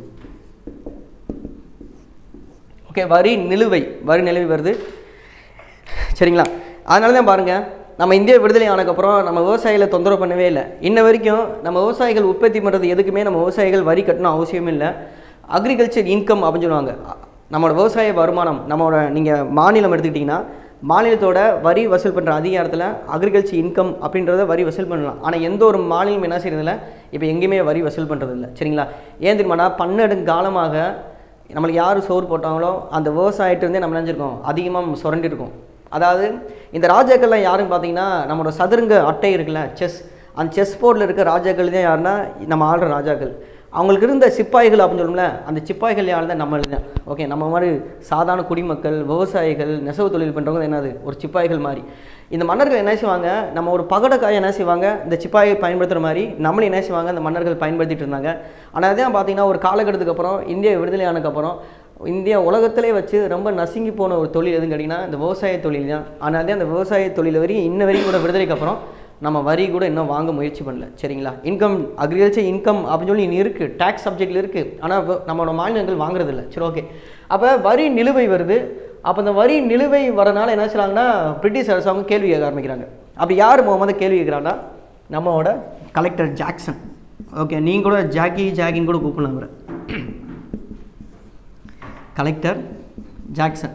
ஓகே வரி நிலுவை வரி நிலுவை வருது சரிங்களா அதனால தான் பாருங்கள் நம்ம இந்தியா விடுதலை ஆனதுக்கப்புறம் நம்ம விவசாயிகளை தொந்தரவு பண்ணவே இல்லை இன்ன வரைக்கும் நம்ம விவசாயிகள் உற்பத்தி பண்ணுறது எதுக்குமே நம்ம விவசாயிகள் வரி கட்டணும் அவசியமே இல்லை அக்ரிகல்ச்சர் இன்கம் அப்படின்னு சொல்லுவாங்க நம்மளோட விவசாய வருமானம் நம்மளோட நீங்கள் மாநிலம் எடுத்துக்கிட்டிங்கன்னா மாநிலத்தோட வரி வசூல் பண்ணுற அதிகாரத்தில் அக்ரிகல்ச்சர் இன்கம் அப்படின்றத வரி வசூல் பண்ணலாம் ஆனால் எந்த ஒரு மாநிலம் என்ன செய்யறதில்ல இப்போ எங்கேயுமே வரி வசூல் பண்ணுறது இல்லை சரிங்களா ஏன் தெரியுமானா பன்னெடுங்காலமாக நம்மளுக்கு யார் சோறு போட்டாங்களோ அந்த விவசாயிட்டிருந்தே நம்ம நினைஞ்சிருக்கோம் அதிகமாக சுரண்டிருக்கோம் அதாவது இந்த ராஜாக்கள்லாம் யாருன்னு பார்த்தீங்கன்னா நம்மளோட சதுரங்க அட்டை இருக்குல்ல செஸ் அந்த செஸ் போர்டில் இருக்க ராஜாக்கள் தான் யாருன்னா நம்ம ஆள்ற ராஜாக்கள் அவங்களுக்கு இருந்த சிப்பாய்கள் அப்படின்னு சொல்லும்ல அந்த சிப்பாய்கள் யார் தான் நம்ம தான் ஓகே நம்ம மாதிரி சாதாரண குடிமக்கள் விவசாயிகள் நெசவு தொழில் பண்ணுறவங்க என்னது ஒரு சிப்பாய்கள் மாதிரி இந்த மன்னர்கள் என்ன செய்வாங்க நம்ம ஒரு பகடக்காயை என்ன செய்வாங்க இந்த சிப்பாயை பயன்படுத்துகிற மாதிரி நம்மளும் என்ன செய்வாங்க அந்த மன்னர்கள் பயன்படுத்திட்டு இருந்தாங்க ஆனால் அதான் பார்த்தீங்கன்னா ஒரு காலகட்டத்துக்கு அப்புறம் இந்தியா விடுதலை ஆனதுக்கப்புறம் இந்தியா உலகத்திலே வச்சு ரொம்ப நசுங்கி போன ஒரு தொழில் எதுன்னு கேட்டிங்கன்னா இந்த விவசாய தொழில் தான் ஆனால் அதே அந்த விவசாய தொழில் வரையும் இன்ன வரைக்கும் கூட விடுதலைக்கு அப்புறம் நம்ம வரி கூட இன்னும் வாங்க முயற்சி பண்ணல சரிங்களா இன்கம் அக்ரிகல்ச்சர் இன்கம் அப்படின்னு சொல்லி இன்னும் இருக்குது டேக்ஸ் சப்ஜெக்டில் இருக்குது ஆனால் நம்மளோட மாநிலங்கள் வாங்குறதில்ல சரி ஓகே அப்போ வரி நிலுவை வருது அப்போ இந்த வரி நிலுவை வரனால என்ன செய்றாங்கன்னா பிரிட்டிஷ் அரசாங்கம் கேள்வி கேட்க ஆரம்பிக்கிறாங்க அப்படி யார் முகமது கேள்வி கேட்குறாங்கன்னா நம்மளோட கலெக்டர் ஜாக்சன் ஓகே நீங்கள் கூட ஜாக்கி ஜாக்கின்னு கூட கூப்பிடலாம் அவரை கலெக்டர் ஜாக்சன்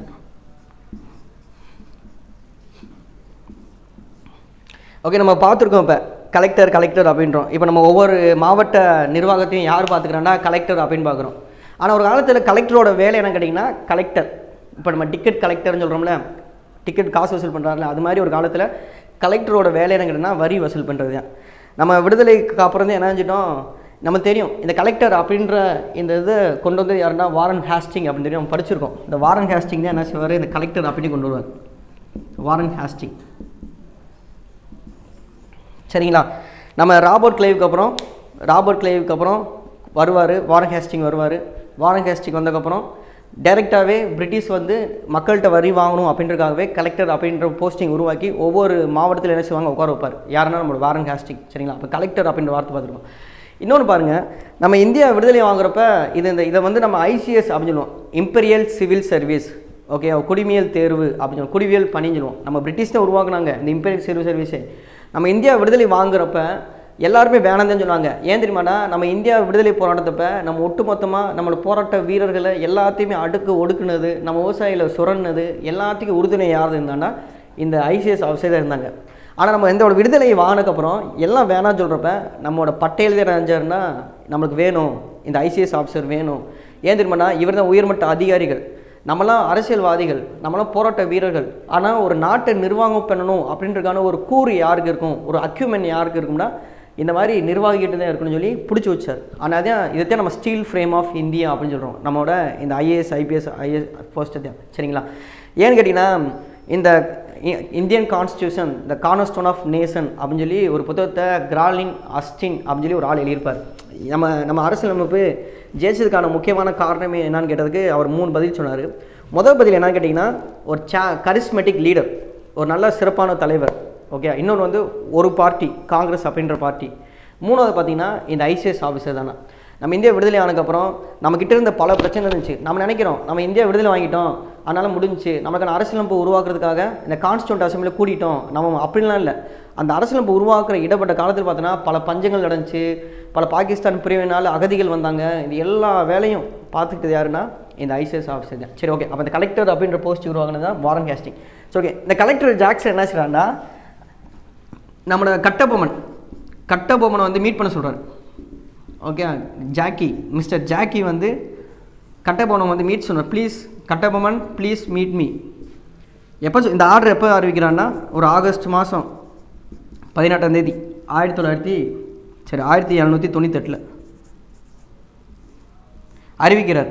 ஓகே நம்ம பார்த்துருக்கோம் இப்போ கலெக்டர் கலெக்டர் அப்படின்றோம் இப்போ நம்ம ஒவ்வொரு மாவட்ட நிர்வாகத்தையும் யார் பார்த்துக்கிறோன்னா கலெக்டர் அப்படின்னு பார்க்குறோம் ஆனால் ஒரு காலத்தில் கலெக்டரோட வேலை என்ன கேட்டிங்கன்னா கலெக்டர் இப்போ நம்ம டிக்கெட் கலெக்டர்னு சொல்கிறோம்ல டிக்கெட் காசு வசூல் பண்ணுறாருல அது மாதிரி ஒரு காலத்தில் கலெக்டரோட வேலை என்ன கேட்டிங்கன்னா வரி வசூல் பண்ணுறது தான் நம்ம விடுதலைக்கு அப்புறம் தான் என்ன செஞ்சிட்டோம் நம்ம தெரியும் இந்த கலெக்டர் அப்படின்ற இந்த இதை கொண்டு வந்து யாருன்னா வாரன் ஹாஸ்டிங் அப்படின்னு தெரியும் நம்ம படிச்சிருக்கோம் இந்த வாரன் ஹாஸ்டிங் தான் என்ன செய்வார் இந்த கலெக்டர் அப்படின்னு கொண்டு வருவார் வாரன் ஹாஸ்டிங் சரிங்களா நம்ம ராபர்ட் கிளைவுக்கு அப்புறம் ராபர்ட் கிளைவுக்கு அப்புறம் வருவார் வாரன் ஹேஸ்டிங் வருவார் வாரன் ஹேஸ்டிங் வந்ததுக்கப்புறம் டைரெக்டாகவே பிரிட்டிஷ் வந்து மக்கள்கிட்ட வரி வாங்கணும் அப்படின்றதுக்காகவே கலெக்டர் அப்படின்ற போஸ்டிங் உருவாக்கி ஒவ்வொரு மாவட்டத்தில் என்ன செய்வாங்க உட்கார வைப்பார் யாருன்னா நம்மளோட வாரன் ஹேஸ்டிங் சரிங்களா அப்போ கலெக்டர் அப்படின்ற வார்த்தை பார்த்துருக்கோம் இன்னொன்று பாருங்கள் நம்ம இந்தியா விடுதலை வாங்குறப்ப இது இந்த இதை வந்து நம்ம ஐசிஎஸ் அப்படின்னு சொல்லுவோம் இம்பீரியல் சிவில் சர்வீஸ் ஓகே குடிமியல் தேர்வு அப்படின்னு சொல்லுவோம் குடிவியல் பணின்னு சொல்லுவோம் நம்ம பிரிட்டிஷ் தான் உருவாக்குனாங்க இந்த இம்பீரியல் சிவில் சர்வீஸே நம்ம இந்தியா விடுதலை வாங்குறப்ப எல்லாருமே வேணாம் தான் சொன்னாங்க ஏன் தெரியுமாடா நம்ம இந்தியா விடுதலை போராட்டத்தப்ப நம்ம ஒட்டுமொத்தமாக நம்மளோட போராட்ட வீரர்களை எல்லாத்தையுமே அடுக்கு ஒடுக்குனது நம்ம விவசாயிகளை சுரண்டது எல்லாத்துக்கும் உறுதுணை யார் இருந்தாண்டா இந்த ஐசிஎஸ் ஆஃபீஸர் தான் இருந்தாங்க ஆனால் நம்ம எந்த ஒரு விடுதலை வாங்கினதுக்கப்புறம் எல்லாம் வேணாம்னு சொல்கிறப்ப நம்மளோட பட்டேல் தான் நினைஞ்சாருன்னா நம்மளுக்கு வேணும் இந்த ஐசிஎஸ் ஆஃபீஸர் வேணும் ஏன் தெரியுமாண்ணா இவர் தான் உயர்மட்ட அதிகாரிகள் நம்மலாம் அரசியல்வாதிகள் நம்மளாம் போராட்ட வீரர்கள் ஆனால் ஒரு நாட்டை நிர்வாகம் பண்ணணும் அப்படின்றதுக்கான ஒரு கூறு யாருக்கு இருக்கும் ஒரு அக்யூமெண்ட் யாருக்கு இருக்கும்னா இந்த மாதிரி நிர்வாகிகிட்ட தான் இருக்குன்னு சொல்லி பிடிச்சி வச்சார் ஆனால் அதான் இதைத்தான் நம்ம ஸ்டீல் ஃப்ரேம் ஆஃப் இந்தியா அப்படின்னு சொல்கிறோம் நம்மளோட இந்த ஐஏஎஸ் ஐபிஎஸ் ஐஎஸ் போஸ்ட் தான் சரிங்களா ஏன்னு கேட்டிங்கன்னா இந்த இ- Indian constitution the cornerstone of nation அப்படின்னு சொல்லி ஒரு புத்தகத்தை கிராலின் அஸ்டின் அப்படின்னு சொல்லி ஒரு ஆள் எழுதியிருப்பார் நம்ம நம்ம அரசியலமைப்பு ஜெயிச்சதுக்கான முக்கியமான காரணமே என்னன்னு கேட்டதுக்கு அவர் மூணு பதில் சொன்னார் முதல் பதில் என்னன்னு கேட்டிங்கன்னா ஒரு சா கரிஸ்மெட்டிக் லீடர் ஒரு நல்ல சிறப்பான தலைவர் ஓகே இன்னொன்று வந்து ஒரு பார்ட்டி காங்கிரஸ் அப்படின்ற பார்ட்டி மூணாவது பார்த்தீங்கன்னா இந்த ஐசிஎஸ் ஆஃபீஸர் தானே நம்ம இந்தியா விடுதலை ஆனதுக்கப்புறம் நம்மக்கிட்ட இருந்த பல பிரச்சனை இருந்துச்சு நம்ம நினைக்கிறோம் நம்ம இந்தியா விடுதலை வாங்கிட்டோம் அதனால் முடிஞ்சுச்சு நமக்கான அரசியலமைப்பு உருவாக்குறதுக்காக இந்த கான்ஸ்டியூண்ட் அசம்பிளியில் கூட்டிட்டோம் நம்ம அப்படிலாம் இல்லை அந்த அரசியலமைப்பு உருவாக்குற இடப்பட்ட காலத்தில் பார்த்தோன்னா பல பஞ்சங்கள் நடந்துச்சு பல பாகிஸ்தான் பிரிவினால் அகதிகள் வந்தாங்க இது எல்லா வேலையும் பார்த்துக்கிட்டது யாருன்னா இந்த ஐசிஎஸ் ஆஃபீஸர் தான் சரி ஓகே அப்போ இந்த கலெக்டர் அப்படின்ற போஸ்ட் உருவாக்குனது தான் வாரன் கேஸ்டிங் சரி ஓகே இந்த கலெக்டர் ஜாக்சன் என்ன செய்கிறாருன்னா நம்மளோட கட்டபொம்மன் கட்டபொம்மனை வந்து மீட் பண்ண சொல்கிறார் ஓகே ஜாக்கி மிஸ்டர் ஜாக்கி வந்து கட்டபொம்மன் வந்து மீட் சொன்னார் please Kattabomman please meet me எப்போ சொ- இந்த ஆர்டர் எப்போ அறிவிக்கிறான்னா ஒரு ஆகஸ்ட் மாதம் பதினெட்டாம் தேதி ஆயிரத்தி தொள்ளாயிரத்தி சரி ஆயிரத்தி எழுநூற்றி தொண்ணூத்தெட்டில் அறிவிக்கிறார்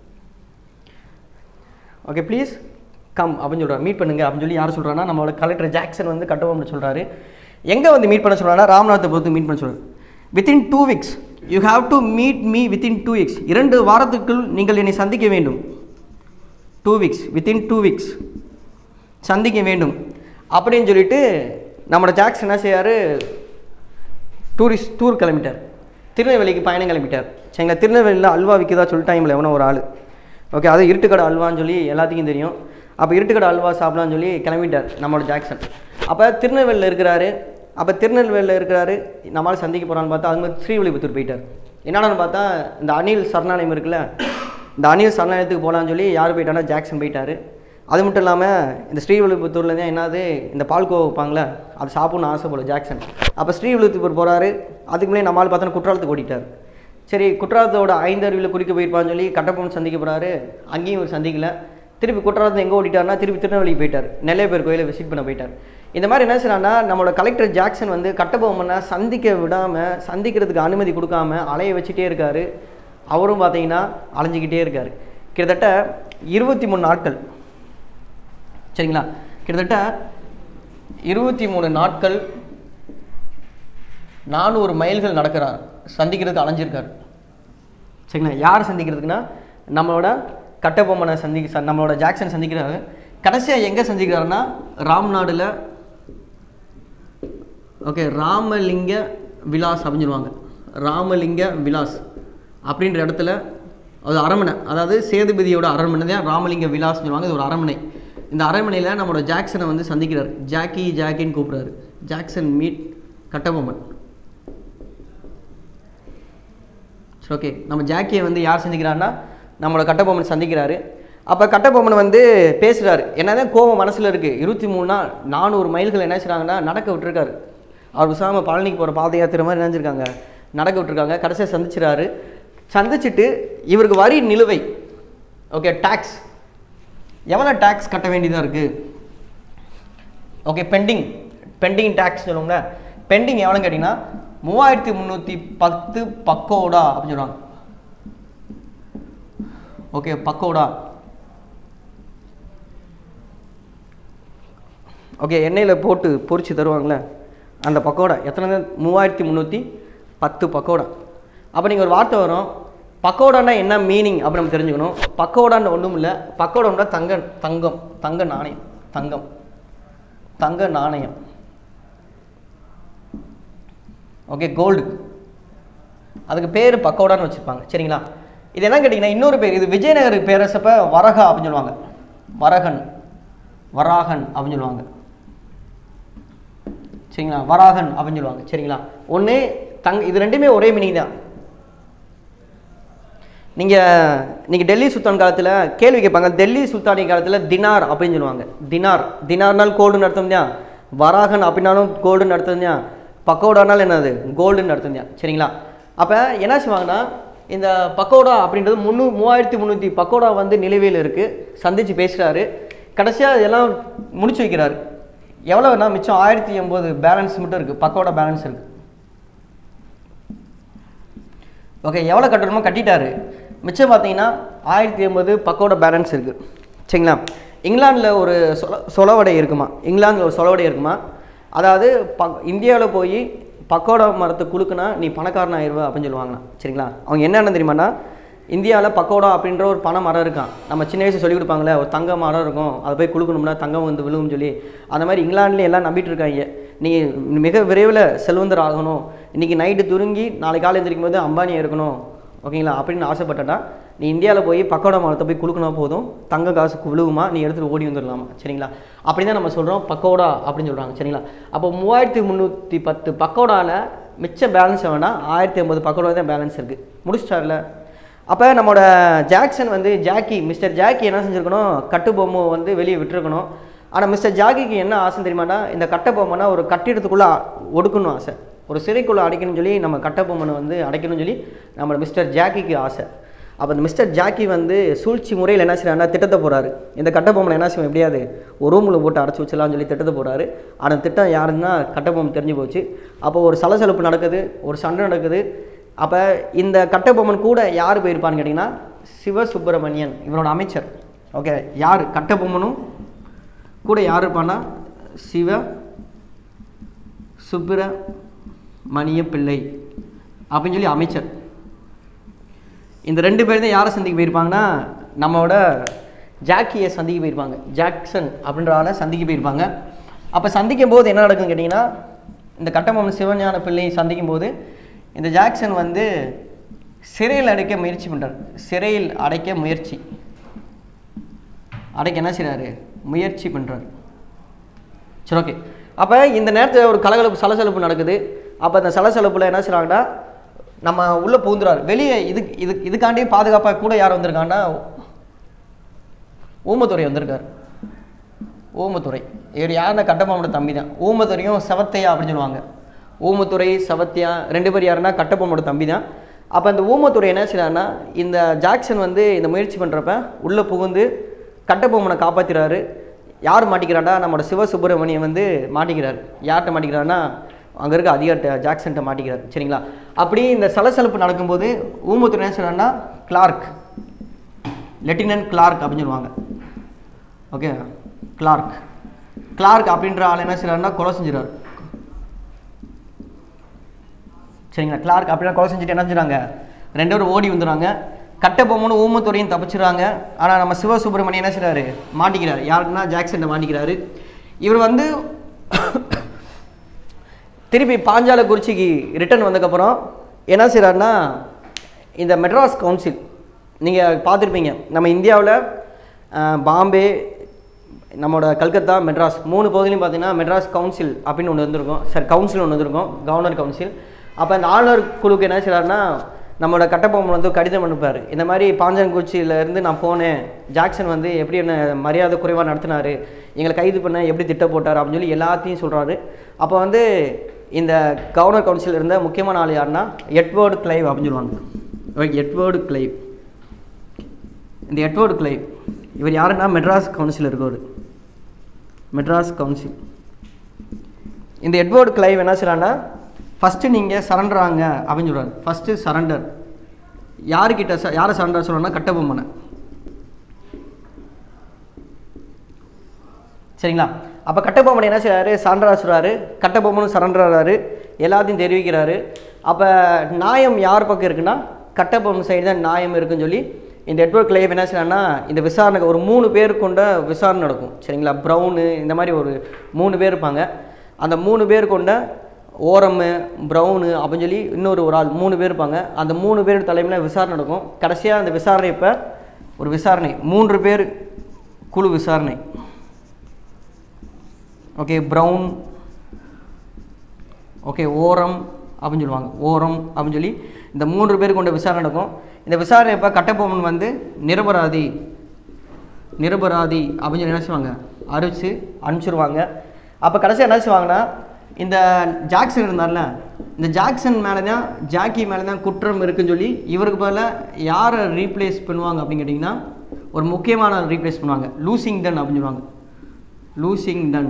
ஓகே ப்ளீஸ் கம் அப்படின்னு சொல்கிறார் மீட் பண்ணுங்க அப்படின்னு சொல்லி யார் சொல்கிறான்னா நம்மளோட கலெக்டர் ஜாக்சன் வந்து கட்டபொம்மன் சொல்கிறாரு எங்கே வந்து மீட் பண்ண சொல்கிறாங்கன்னா ராமநாதத்தை பொறுத்து மீட் பண்ண சொல்கிறார் within two weeks you have to meet me within two weeks இரண்டு வாரத்துக்குள் நீங்கள் என்னை சந்திக்க வேண்டும் two weeks within two weeks சந்திக்க வேண்டும் அப்படின்னு சொல்லிட்டு நம்மளோட ஜாக்சன் என்ன செய்யார் டூரிஸ்ட் டூர் கிளம்பிட்டார் திருநெல்வேலிக்கு பயணம் கிளம்பிட்டார் சரிங்களா திருநெல்வேலியில் அல்வா விற்கிறதா சொல்லிட்டாங்களே எவனோ ஒரு ஆள் ஓகே அது இருட்டுக்கடை அல்வான்னு சொல்லி எல்லாத்துக்கும் தெரியும் அப்போ இருட்டுக்கடை அல்வா சாப்பிடலாம்னு சொல்லி கிளம்பிட்டார் நம்மளோட ஜாக்சன் அப்போ திருநெல்வேலியில் இருக்கிறாரு அப்போ திருநெல்வேலியில் இருக்கிறாரு நம்மளால் சந்திக்க போகிறான்னு பார்த்தா அது மாதிரி ஸ்ரீவில்லிபுத்தூர் போயிட்டார் என்னடான்னு பார்த்தா இந்த அணில் சரணாலயம் இருக்குல்ல இந்த அணில் சரணாலயத்துக்கு போகலான்னு சொல்லி யார் போயிட்டானா ஜாக்சன் போயிட்டார் அது மட்டும் இல்லாமல் இந்த ஸ்ரீவில்லிபுத்தூரில் தான் என்னது இந்த பால்கோவா வைப்பாங்களே அது சாப்பிட்ணும்னு ஆசை போல ஜாக்சன் அப்போ ஸ்ரீவில்லிபுத்தூர் போகிறாரு அதுக்கு முன்னாடி நம்மளால் பார்த்தோன்னா குற்றாலத்துக்கு ஓடிட்டார் சரி குற்றாலத்தோட ஐந்தருவியில் குளிக்க போயிருப்பான்னு சொல்லி கட்டப்பொம்மன் சந்திக்க போகிறாரு அங்கேயும் இவர் சந்திக்கல திருப்பி குற்றாலத்தை எங்கே ஓடிட்டார்னா திருப்பி திருநெல்வேலிக்கு போயிட்டார் நெல்லையப்பேர் கோயிலை விசிட் பண்ண போயிட்டார் இந்த மாதிரி என்ன செய்யறாங்கன்னா நம்மளோட கலெக்டர் ஜாக்சன் வந்து கட்டபொம்மனை சந்திக்க விடாமல் சந்திக்கிறதுக்கு அனுமதி கொடுக்காம அலைய வச்சுட்டே இருக்காரு அவரும் பார்த்தீங்கன்னா அலைஞ்சிக்கிட்டே இருக்காரு கிட்டத்தட்ட இருபத்தி மூணு நாட்கள் சரிங்களா கிட்டத்தட்ட இருபத்தி மூணு நாட்கள் நானூறு மைல்கள் நடக்கிறார் சந்திக்கிறதுக்கு அலைஞ்சிருக்கார் சரிங்களா யார் சந்திக்கிறதுக்குன்னா நம்மளோட கட்டபொம்மனை சந்திக்க ச- நம்மளோட ஜாக்சன் சந்திக்கிறாரு கடைசியாக எங்கே சந்திக்கிறாருன்னா ராம்நாடுல ஓகே ராமலிங்க விலாஸ் அப்படின்னு சொல்லுவாங்க ராமலிங்க விலாஸ் அப்படின்ற இடத்துல அது அரண்மனை அதாவது சேதுபதியோட அரண்மனை தான் ராமலிங்க விலாஸ்னு சொல்லுவாங்க இது ஒரு அரண்மனை இந்த அரண்மனையில் நம்மளோட ஜாக்சனை வந்து சந்திக்கிறார் ஜாக்கி ஜாக்கின்னு கூப்பிட்றாரு ஜாக்சன் மீட் கட்டபொம்மன் சரி ஓகே நம்ம ஜாக்கியை வந்து யார் சந்திக்கிறாருன்னா நம்மளோட கட்டபொம்மன் சந்திக்கிறாரு அப்போ கட்டபொம்மன் வந்து பேசுகிறாரு என்னதான் கோபம் மனசில் இருக்குது இருபத்தி மூணு நாள் நானூறு மைல்கள் என்ன செய்றாங்கன்னா நடக்க விட்டுருக்காரு அவர் விசாம பழனிக்கு போகிற பாத யாத்திரை மாதிரி நினைஞ்சிருக்காங்க நடக்க விட்டுருக்காங்க கடைசியாக சந்திச்சிறாரு சந்திச்சுட்டு இவருக்கு வரி நிலுவை ஓகே டேக்ஸ் எவ்வளோ டேக்ஸ் கட்ட வேண்டியதாக இருக்குது ஓகே பெண்டிங் பெண்டிங் டேக்ஸ் சொல்லுவோம்ல பெண்டிங் எவ்வளோன்னு கேட்டிங்கன்னா மூவாயிரத்தி முந்நூற்றி பத்து பக்கோடா அப்படின்னு சொல்லுவாங்க ஓகே பக்கோடா ஓகே எண்ணெயில் போட்டு பொரிச்சு தருவாங்களே அந்த பக்கோடா எத்தனை மூவாயிரத்தி முந்நூற்றி பத்து பக்கோடா அப்போ நீங்கள் ஒரு வார்த்தை வரும் பக்கோடான்னா என்ன மீனிங் அப்படி நம்ம தெரிஞ்சுக்கணும் பக்கோடான்னு ஒன்றும் இல்லை பக்கோடான்னா தங்க தங்கம் தங்க நாணயம் தங்கம் தங்க நாணயம் ஓகே கோல்டு அதுக்கு பேர் பக்கோடான்னு வச்சுருப்பாங்க சரிங்களா இது என்ன கேட்டிங்கன்னா இன்னொரு பேர் இது விஜயநகர் பேரரசப்ப வரகா அப்படின்னு சொல்லுவாங்க வரகன் வராகன் அப்படின்னு சொல்லுவாங்க சரிங்களா வராகன் அப்படின்னு சொல்லுவாங்க சரிங்களா ஒன்று தங் இது ரெண்டுமே ஒரே மீனிங் தான் நீங்கள் நீங்கள் டெல்லி சுல்தான் காலத்தில் கேள்வி கேட்பாங்க டெல்லி சுல்தானி காலத்தில் தினார் அப்படின்னு சொல்லுவாங்க தினார் தினார்னால் கோல்டுன்னு அர்த்தம் தான் வராகன் அப்படின்னாலும் கோல்டுன்னு அர்த்தம் தான் பக்கோடானால் என்னது கோல்டுன்னு அர்த்தம் தான் சரிங்களா அப்போ என்ன செய்வாங்கன்னா இந்த பக்கோடா அப்படின்றது முந்நூ மூவாயிரத்தி முந்நூற்றி பக்கோடா வந்து நிலுவையில் இருக்குது சந்தித்து பேசுகிறாரு கடைசியாக இதெல்லாம் முடிச்சு வைக்கிறாரு எவ்வளோனா மிச்சம் ஆயிரத்தி எண்பது பேலன்ஸ் மட்டும் இருக்குது பக்கோடா பேலன்ஸ் இருக்குது ஓகே எவ்வளோ கட்டணுமோ கட்டிட்டாரு மிச்சம் பார்த்தீங்கன்னா ஆயிரத்தி எண்பது பக்கோட பேலன்ஸ் இருக்குது சரிங்களா இங்கிலாந்தில் ஒரு சொல சொலவடை இருக்குமா இங்கிலாந்தில் ஒரு சொலவடை இருக்குமா அதாவது ப இந்தியாவில் போய் பக்கோடா மரத்தை குலுக்குனா நீ பணக்காரன் ஆயிடுவ அப்படின்னு சொல்லுவாங்கண்ணா சரிங்களா அவங்க என்னென்ன தெரியுமாண்ணா இந்தியாவில் பக்கோடா அப்படின்ற ஒரு பனை மரம் இருக்கான் நம்ம சின்ன வயசு சொல்லி கொடுப்பாங்களே ஒரு தங்க மரம் இருக்கும் அதை போய் குலுக்கணும்னா தங்கம் வந்து விழுகும்னு சொல்லி அந்த மாதிரி இங்கிலாந்துலேயே எல்லாம் நம்பிட்டு இருக்காங்க நீ மிக விரைவில் செல்வந்தர் ஆகணும் இன்றைக்கி நைட்டு துருங்கி நாளைக்கு காலை எந்திரிக்கும் போது அம்பானி இருக்கணும் ஓகேங்களா அப்படின்னு ஆசைப்பட்டா நீ இந்தியாவில் போய் பக்கோடா மரத்தை போய் குலுக்கினா போதும் தங்க காசு விழுகுமா நீ எடுத்துகிட்டு ஓடி வந்துடலாமா சரிங்களா அப்படி தான் நம்ம சொல்கிறோம் பக்கோடா அப்படின்னு சொல்கிறாங்க சரிங்களா அப்போ மூவாயிரத்தி முந்நூற்றி பத்து பக்கோடாவில் மிச்ச பேலன்ஸ் வேணால் ஆயிரத்தி ஐம்பது பக்கோடா தான் பேலன்ஸ் இருக்குது முடிச்சிட்டார்ல அப்போ நம்மளோட ஜாக்சன் வந்து ஜாக்கி மிஸ்டர் ஜாக்கி என்ன செஞ்சுருக்கணும் கட்டு பொம்மை வந்து வெளியே விட்டுருக்கணும் ஆனால் மிஸ்டர் ஜாக்கிக்கு என்ன ஆசை தெரியுமாடா இந்த கட்டை பொம்மைனா ஒரு கட்டிடத்துக்குள்ளே ஒடுக்கணும் ஆசை ஒரு சிறைக்குள்ளே அடைக்கணும்னு சொல்லி நம்ம கட்டை பொம்மனை வந்து அடைக்கணும்னு சொல்லி நம்ம மிஸ்டர் ஜாக்கிக்கு ஆசை அப்போ இந்த மிஸ்டர் ஜாக்கி வந்து சூழ்ச்சி முறையில் என்ன செய்யறாருன்னா திட்டத்தை போகிறாரு இந்த கட்டை பொம்மனை என்ன செய்வோம் எப்படியாது ஒரு ரூமில் போட்டு அடைச்சி வச்சிடலாம்னு சொல்லி திட்டத்தை போகிறாரு ஆனால் திட்டம் யாருன்னா கட்டை பொம்மை தெரிஞ்சு போச்சு அப்போ ஒரு சலசலப்பு நடக்குது ஒரு சண்டை நடக்குது அப்போ இந்த கட்டபொம்மன் கூட யார் போயிருப்பான்னு கேட்டிங்கன்னா சிவசுப்பிரமணியன் இவரோட அமைச்சர் ஓகே யார் கட்டபொம்மனும் கூட யார் இருப்பான்னா சிவ சுப்பிரமணிய பிள்ளை அப்படின்னு சொல்லி அமைச்சர் இந்த ரெண்டு பேர் தான் யாரை சந்திக்க போயிருப்பாங்கன்னா நம்மளோட ஜாக்கியை சந்திக்க போயிருப்பாங்க ஜாக்சன் அப்படின்ற ஆளை சந்திக்க போயிருப்பாங்க அப்போ சந்திக்கும் போது என்ன நடக்குன்னு கேட்டிங்கன்னா இந்த கட்டபொம்மன் சிவஞான பிள்ளையை சந்திக்கும் போது இந்த ஜாக்சன் வந்து சிறையில் அடைக்க முயற்சி பண்ணுறார் சிறையில் அடைக்க முயற்சி அடைக்க என்ன செய்கிறாரு முயற்சி பண்ணுறாரு சரி ஓகே அப்போ இந்த நேரத்தில் ஒரு கலகலப்பு சலசலப்பு நடக்குது அப்போ அந்த சலசலப்பில் என்ன செய்கிறாங்கன்னா நம்ம உள்ளே பூந்துறாரு வெளியே இது இது இதுக்காண்டி பாதுகாப்பாக கூட யார் வந்திருக்காங்கன்னா ஊமத்துறை வந்திருக்கார் ஊமத்துறை இவர் யாருன்னா கட்டபொம்மனோட தம்பி தான் ஊமத்துறையும் செவத்தையா அப்படின்னு சொல்லுவாங்க ஊமத்துறை செவத்தியா ரெண்டு பேர் யாருன்னா கட்டபொம்மனோட தம்பி தான் அப்போ அந்த ஊமத்துறை என்ன செய்யறாருன்னா இந்த ஜாக்சன் வந்து இந்த முயற்சி பண்ணுறப்ப உள்ளே புகுந்து கட்டபொம்மனை காப்பாற்றுறாரு யார் மாட்டிக்கிறாண்டா நம்மளோட சிவசுப்பிரமணியம் வந்து மாட்டிக்கிறார் யார்கிட்ட மாட்டிக்கிறாருன்னா அங்கே இருக்க அதிகார்ட்ட ஜாக்சன்ட்ட மாட்டிக்கிறார் சரிங்களா அப்படி இந்த சலசலப்பு நடக்கும்போது ஊமத்துறை என்ன செய்யறாருன்னா கிளார்க் லெப்டினன்ட் கிளார்க் அப்படின்னு சொல்லுவாங்க ஓகே கிளார்க் கிளார்க் அப்படின்ற ஆள் என்ன செய்யறாருன்னா கொலை செஞ்சிடறாரு சரிங்களா கிளார்க் அப்படின்னா கொலை செஞ்சுட்டு என்ன செஞ்சுறாங்க ரெண்டு பேரும் ஓடி வந்துடுறாங்க கட்டபொம்மனும் ஊமத்துறையும் தப்பிச்சிடுறாங்க ஆனால் நம்ம சிவசுப்பிரமணியம் என்ன செய்றாரு மாட்டிக்கிறாரு யாருக்குன்னா ஜாக்சன் மாட்டிக்கிறாரு இவர் வந்து திருப்பி பாஞ்சாலக்குறிச்சிக்கு ரிட்டர்ன் வந்ததுக்கப்புறம் என்ன செய்கிறாருன்னா இந்த மெட்ராஸ் கவுன்சில் நீங்கள் பார்த்துருப்பீங்க நம்ம இந்தியாவில் பாம்பே நம்மளோட கல்கத்தா மெட்ராஸ் மூணு பகுதியிலையும் பார்த்தீங்கன்னா மெட்ராஸ் கவுன்சில் அப்படின்னு ஒன்று வந்திருக்கும் சார் கவுன்சில் ஒன்று வந்திருக்கும் கவர்னர் கவுன்சில் அப்போ அந்த ஆளுநர் குழுக்கு என்ன செய்கிறாருன்னா நம்மளோட கட்டபொம்மன் வந்து கடிதம் அனுப்புறாரு இந்த மாதிரி பாஞ்சாங்குறிச்சியில இருந்து நான் போனேன் ஜாக்சன் வந்து எப்படி என்ன மரியாதை குறைவாக நடத்தினாரு எங்களை கைது பண்ண எப்படி திட்டம் போட்டார் அப்படின்னு சொல்லி எல்லாத்தையும் சொல்கிறாரு அப்போ வந்து இந்த கவர்னர் கவுன்சில் இருந்த முக்கியமான ஆள் யாருன்னா எட்வர்டு கிளைவ் அப்படின்னு சொல்லுவாங்க ஓகே எட்வர்டு கிளைவ் இந்த எட்வர்டு கிளைவ் இவர் யாருன்னா மெட்ராஸ் கவுன்சில் இருக்கவர் மெட்ராஸ் கவுன்சில் இந்த எட்வர்டு கிளைவ் என்ன செய்றான்னா ஃபஸ்ட்டு நீங்கள் சரண்டர் ஆங்க அப்படின்னு சொல்கிறார் ஃபஸ்ட்டு சரண்டர் யாருக்கிட்ட ச யாரை சரண்டர் சொல்கிறோன்னா கட்டபொம்மனை சரிங்களா அப்போ கட்டபொம்மன் என்ன செய்றாரு சரண்டரா சொல்கிறாரு கட்டபொம்மனும் சரண்டராகிறாரு எல்லாத்தையும் தெரிவிக்கிறாரு அப்போ நியாயம் யார் பக்கம் இருக்குன்னா கட்டபொம்மன் சைடு தான் நியாயம் இருக்குன்னு சொல்லி இந்த எட்வர்ட் கிளைவ் என்ன செய்யறாருன்னா இந்த விசாரணை ஒரு மூணு பேர் கொண்ட விசாரணை நடக்கும் சரிங்களா ப்ரௌனு இந்த மாதிரி ஒரு மூணு பேர் இருப்பாங்க அந்த மூணு பேர் கொண்ட ஓரம்மு ப்ரௌனு அப்படின்னு சொல்லி இன்னொரு ஒரு ஆள் மூணு பேர் இருப்பாங்க அந்த மூணு பேர் தலைமையில் விசாரணை நடக்கும் கடைசியாக அந்த விசாரணை இப்போ ஒரு விசாரணை மூன்று பேர் குழு விசாரணை ஓகே ப்ரௌன் ஓகே ஓரம் அப்படின்னு சொல்லுவாங்க ஓரம் அப்படின்னு சொல்லி இந்த மூன்று பேர் கொண்ட விசாரணை நடக்கும் இந்த விசாரணை எப்போ கட்டபொம்மன் வந்து நிரபராதி நிரபராதி அப்படின்னு சொல்லி என்ன செய்வாங்க அறிவிச்சு அனுப்பிச்சிருவாங்க அப்போ கடைசியாக என்ன செய்வாங்கன்னா இந்த ஜாக்சன் இருந்தார்ல இந்த ஜாக்சன் மேலே தான் ஜாக்கி மேலே தான் குற்றம் இருக்குன்னு சொல்லி இவருக்கு பதிலாக யாரை ரீப்ளேஸ் பண்ணுவாங்க அப்படின்னு கேட்டிங்கன்னா ஒரு முக்கியமான ரீப்ளேஸ் பண்ணுவாங்க லூசிங் டன் அப்படின்னு சொல்லுவாங்க Lushington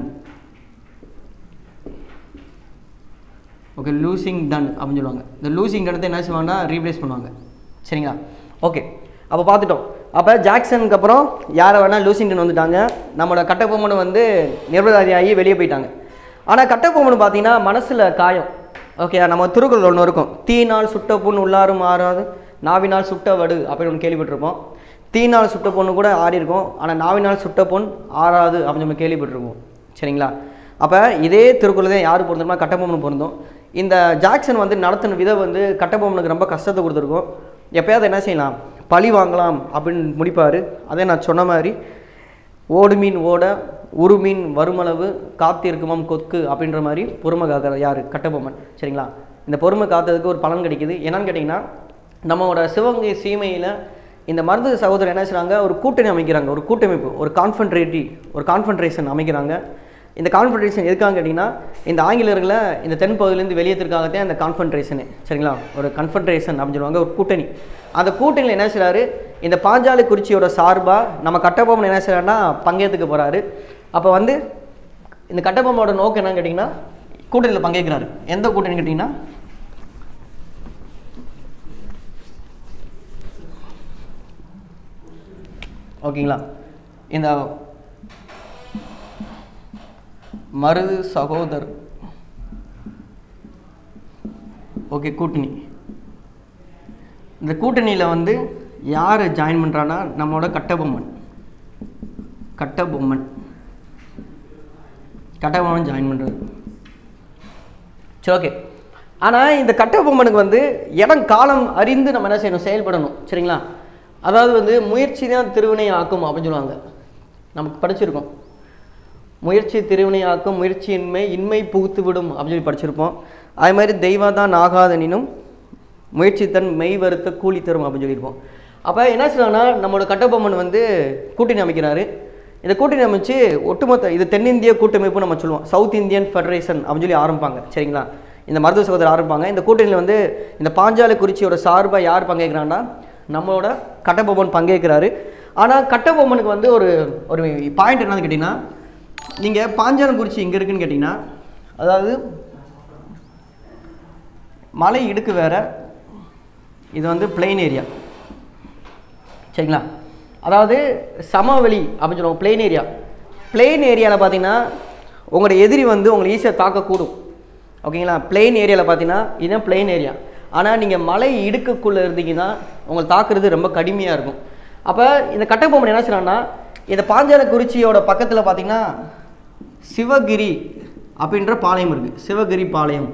okay Lushington அப்படின்னு சொல்லுவாங்க இந்த லூசிங் டனத்தை என்ன செய்வாங்கன்னா ரீப்ளேஸ் பண்ணுவாங்க சரிங்களா ஓகே அப்போ பார்த்துட்டோம் அப்போ ஜாக்சனுக்கு அப்புறம் யாரை வேணால் லூசிங் டன் வந்துட்டாங்க நம்மளோட கட்டபொம்மன் வந்து நிர்வதாதியாகி வெளியே போயிட்டாங்க ஆனால் கட்டபொம்மன் பார்த்தீங்கன்னா மனசில் காயம் ஓகே நம்ம திருக்குறள் ஒன்று இருக்கும் தீனால் சுட்ட புண் உள்ளாரும் ஆறாது நாவினால் சுட்ட வடு அப்படின்னு ஒன்று கேள்விப்பட்டிருப்போம் தீனால் சுட்ட பொண்ணு கூட ஆடி இருக்கும் ஆனால் நாவினால் சுட்ட பொன் ஆறாது அப்படின்னு நம்ம கேள்விப்பட்டிருப்போம் சரிங்களா அப்போ இதே திருக்குறள் தான் யார் பொருந்தோம்னா கட்டபொம்மன் பொருந்தும் இந்த ஜாக்சன் வந்து நடத்தின விதம் வந்து கட்டபொம்மனுக்கு ரொம்ப கஷ்டத்தை கொடுத்துருக்கும் எப்பயாவது என்ன செய்யலாம் பழி வாங்கலாம் அப்படின்னு முடிப்பார் அதே நான் சொன்ன மாதிரி ஓடு மீன் ஓட உரு மீன் வருமளவு காத்திருக்குமாம் கொக்கு அப்படின்ற மாதிரி பொறுமை காக்கிற யார் கட்டபொம்மன் சரிங்களா இந்த பொறுமை காத்ததுக்கு ஒரு பலன் கிடைக்குது என்னன்னு கேட்டிங்கன்னா நம்மளோட சிவகங்கை சீமையில் இந்த மருது சகோதரர் என்ன செய்கிறாங்க ஒரு கூட்டணி அமைக்கிறாங்க ஒரு கூட்டமைப்பு ஒரு கான்ஃபன்ட்ரேட்டி ஒரு கான்ஃபன்ட்ரேஷன் அமைக்கிறாங்க இந்த கான்ஃபன்ட்ரேஷன் எதுக்காக கேட்டிங்கன்னா இந்த ஆங்கிலேயர்களை இந்த தென்பகுதியிலேருந்து வெளியேற்றுறதுக்காகத்தான் இந்த கான்ஃபன்ட்ரேஷனு சரிங்களா ஒரு கன்ஃபன்ட்ரேஷன் அப்படின்னு சொல்லுவாங்க ஒரு கூட்டணி அந்த கூட்டணியில் என்ன செய்கிறாரு இந்த பாஞ்சாலி குறிச்சியோட சார்பாக நம்ம கட்டபொம்மன் என்ன செய்கிறாருன்னா பங்கேற்றுக்க போகிறாரு அப்போ வந்து இந்த கட்டபொம்மனோட நோக்கம் என்னன்னு கேட்டிங்கன்னா கூட்டணியில் பங்கேற்கிறாரு எந்த கூட்டணி கேட்டிங்கன்னா ஓகேங்களா இந்த மருது சகோதர் ஓகே கூட்டணி இந்த கூட்டணியில் வந்து யார் ஜாயின் பண்ணுறான்னா நம்மளோட கட்டபொம்மன் கட்டபொம்மன் கட்டபொம்மன் ஜாயின் பண்ணுறாரு சரி ஓகே ஆனால் இந்த கட்டபொம்மனுக்கு வந்து இடம் காலம் அறிந்து நம்ம என்ன செய்யணும் செயல்படணும் சரிங்களா அதாவது வந்து முயற்சி தான் திருவினை ஆக்கும் அப்படின்னு சொல்லுவாங்க நமக்கு படிச்சிருக்கோம் முயற்சி திருவினையாக்கும் முயற்சியின்மை இன்மை புகுத்து விடும் அப்படின்னு சொல்லி படிச்சிருப்போம் அதே மாதிரி தெய்வதான் ஆகாதனினும் முயற்சி தன் மெய் வருத்த கூலி தரும் அப்படின்னு சொல்லியிருப்போம் அப்போ என்ன சொல்லுவாங்கன்னா நம்மளோட கட்டபொம்மன் வந்து கூட்டணி அமைக்கிறாரு இந்த கூட்டணி அமைச்சு ஒட்டுமொத்த இது தென்னிந்திய கூட்டமைப்பு நம்ம சொல்லுவோம் சவுத் இந்தியன் ஃபெடரேஷன் அப்படின்னு சொல்லி ஆரம்பிப்பாங்க சரிங்களா இந்த மருத்துவ சகோதரர் ஆரம்பிப்பாங்க இந்த கூட்டணியில் வந்து இந்த பாஞ்சால குறிச்சியோட சார்பாக யார் பங்கேற்கிறாங்கன்னா நம்மளோட கட்டபொம்மன் பங்கேற்கிறாரு ஆனால் கட்டபொம்மனுக்கு வந்து ஒரு ஒரு பாயிண்ட் என்னன்னு கேட்டிங்கன்னா நீங்கள் பாஞ்சாலங்குறிச்சி எங்கே இருக்குன்னு கேட்டிங்கன்னா அதாவது மலை இடுக்கு வேற இது வந்து பிளெயின் ஏரியா சரிங்களா அதாவது சமவெளி அப்படின்னு சொல்லுவோம் பிளெயின் ஏரியா பிளெயின் ஏரியாவில் பார்த்தீங்கன்னா உங்களோட எதிரி வந்து உங்களை ஈஸியாக தாக்கக்கூடும் ஓகேங்களா பிளெயின் ஏரியாவில் பார்த்தீங்கன்னா இதுதான் பிளெயின் ஏரியா ஆனால் நீங்கள் மலை இடுக்குக்குள்ளே இருந்தீங்கன்னா உங்களை தாக்குறது ரொம்ப கடுமையாக இருக்கும் அப்போ இந்த கட்டபொம்மன் என்ன செய்யறான்னா இந்த பாஞ்சாலக்குறிச்சியோட பக்கத்தில் பார்த்தீங்கன்னா சிவகிரி அப்படின்ற பாளையம் இருக்குது சிவகிரி பாளையம்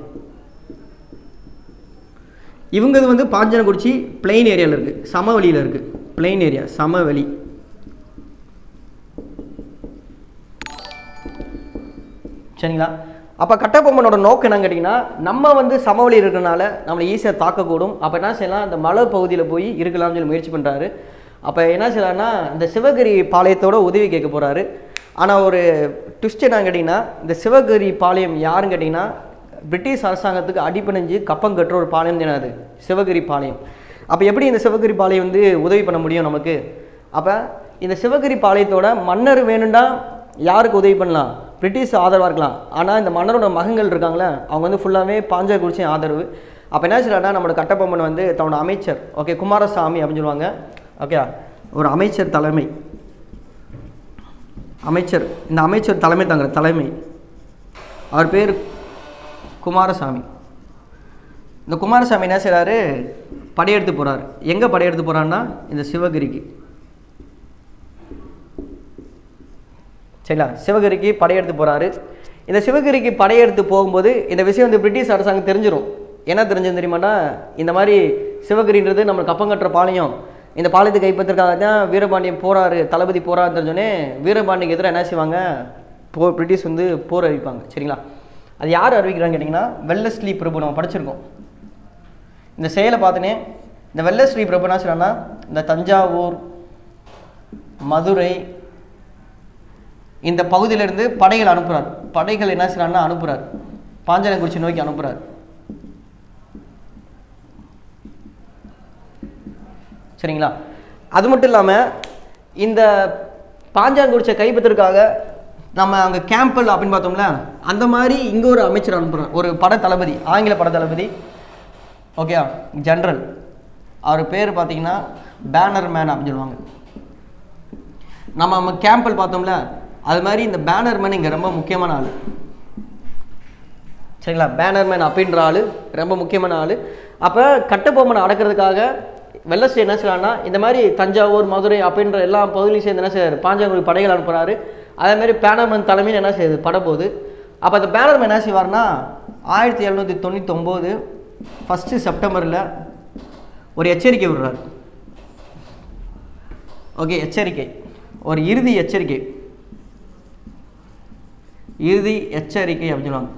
இவங்கது வந்து பாஞ்சாலங்குறிச்சி பிளெயின் ஏரியாவில் இருக்குது சமவெளியில் இருக்குது பிளெயின் ஏரியா சமவெளி சரிங்களா அப்போ கட்டபொம்மனோட நோக்கம் என்னன்னு கேட்டிங்கன்னா நம்ம வந்து சமவெளி இருக்கிறனால நம்மளை ஈஸியாக தாக்கக்கூடும் அப்போ என்ன செய்யலாம் இந்த மலை பகுதியில் போய் இருக்கலாம்னு சொல்லி முயற்சி பண்ணுறாரு அப்போ என்ன செய்யலாம்னா இந்த சிவகிரி பாளையத்தோட உதவி கேட்க போகிறாரு ஆனால் ஒரு ட்விஸ்ட் என்னன்னு கேட்டிங்கன்னா இந்த சிவகிரி பாளையம் யாருன்னு கேட்டிங்கன்னா பிரிட்டிஷ் அரசாங்கத்துக்கு அடிபணிஞ்சு கப்பம் கட்டுற ஒரு பாளையம் தானே அது சிவகிரி பாளையம் அப்போ எப்படி இந்த சிவகிரி பாளையம் வந்து உதவி பண்ண முடியும் நமக்கு அப்போ இந்த சிவகிரி பாளையத்தோட மன்னர் வேணும்னா யாருக்கு உதவி பண்ணலாம் பிரிட்டிஷ் ஆதரவாக இருக்கலாம் ஆனால் இந்த மன்னரோட மகன்கள் இருக்காங்களே அவங்க வந்து ஃபுல்லாகவே பாஞ்சாலங்குறிச்சி ஆதரவு அப்போ என்ன செய்யலாம்னா நம்மளோட கட்டபொம்மன் வந்து தன்னோட அமைச்சர் ஓகே குமாரசாமி அப்படின்னு சொல்லுவாங்க ஓகே ஒரு அமைச்சர் தலைமை அமைச்சர் இந்த அமைச்சர் தலைமை தாங்கிற தலைமை அவர் பேர் குமாரசாமி இந்த குமாரசாமி என்ன செய்கிறாரு படையெடுத்து போகிறார் எங்கே படையெடுத்து போகிறாருன்னா இந்த சிவகிரிக்கு சரிங்களா சிவகிரிக்கு படையெடுத்து போகிறாரு இந்த சிவகிரிக்கு படையெடுத்து போகும்போது இந்த விஷயம் வந்து பிரிட்டிஷ் அரசாங்கம் தெரிஞ்சிடும் என்ன தெரிஞ்சது தெரியுமாட்டா இந்த மாதிரி சிவகிரின்றது நம்ம கப்பம் கட்டுற பாளையம் இந்த பாளையத்தை கைப்பற்றுறதுக்காக தான் வீரபாண்டியன் போறாரு தளபதி போறாரு தெரிஞ்சோடனே வீரபாண்டியக்கு எதிராக என்ன செய்வாங்க போ பிரிட்டிஷ் வந்து போர் அறிவிப்பாங்க சரிங்களா அது யார் அறிவிக்கிறான்னு கேட்டிங்கன்னா வெள்ளஸ்லி பிரபு நம்ம படிச்சிருக்கோம் இந்த செயலை பார்த்துனே இந்த வெள்ளஸ்ரீ பிரபு என்ன செய்றாருன்னா இந்த தஞ்சாவூர் மதுரை இந்த பகுதியிலிருந்து படைகள் அனுப்புறார் படைகள் என்ன செய்றாருன்னா அனுப்புறார் பாஞ்சாலங்குறிச்சி நோக்கி அனுப்புறார் சரிங்களா அது மட்டும் இல்லாமல் இந்த பாஞ்சாங்குறிச்சியை கைப்பற்றுறதுக்காக நம்ம அங்கே கேம்பல் அப்படின்னு பார்த்தோம்ல அந்த மாதிரி இங்கே ஒரு அமைச்சர் அனுப்புகிறோம் ஒரு பட தளபதி ஆங்கில பட தளபதி ஓகே ஜென்ரல் அவர் பேர் பார்த்தீங்கன்னா பேனர் மேன் அப்படின்னு சொல்லுவாங்க நம்ம நம்ம கேம்பல் பார்த்தோம்ல அது மாதிரி இந்த பேனர் மேன் இங்கே ரொம்ப முக்கியமான ஆள் சரிங்களா பேனர்மேன் அப்படின்ற ஆள் ரொம்ப முக்கியமான ஆள் அப்போ கட்டபொம்மனை அடக்கிறதுக்காக வெள்ளஸ்ரீ என்ன செய்யலாம்னா இந்த மாதிரி தஞ்சாவூர் மதுரை அப்படின்ற எல்லா பகுதியிலையும் சேர்ந்து என்ன செய்யாரு பாஞ்சாங்குடி படைகள் அனுப்புகிறாரு அதே மாதிரி பேனர்மேன் தலைமையில் என்ன செய்யுது பட போகுது அப்போ அந்த பேனர்மேன் என்ன செய்வார்னா ஆயிரத்தி எழுநூற்றி தொண்ணூத்தொம்போது ஃபஸ்ட்டு செப்டம்பரில் ஒரு எச்சரிக்கை விடுறாரு ஓகே எச்சரிக்கை ஒரு இறுதி எச்சரிக்கை இறுதி எச்சரிக்கை அப்படின்னு சொல்லுவாங்க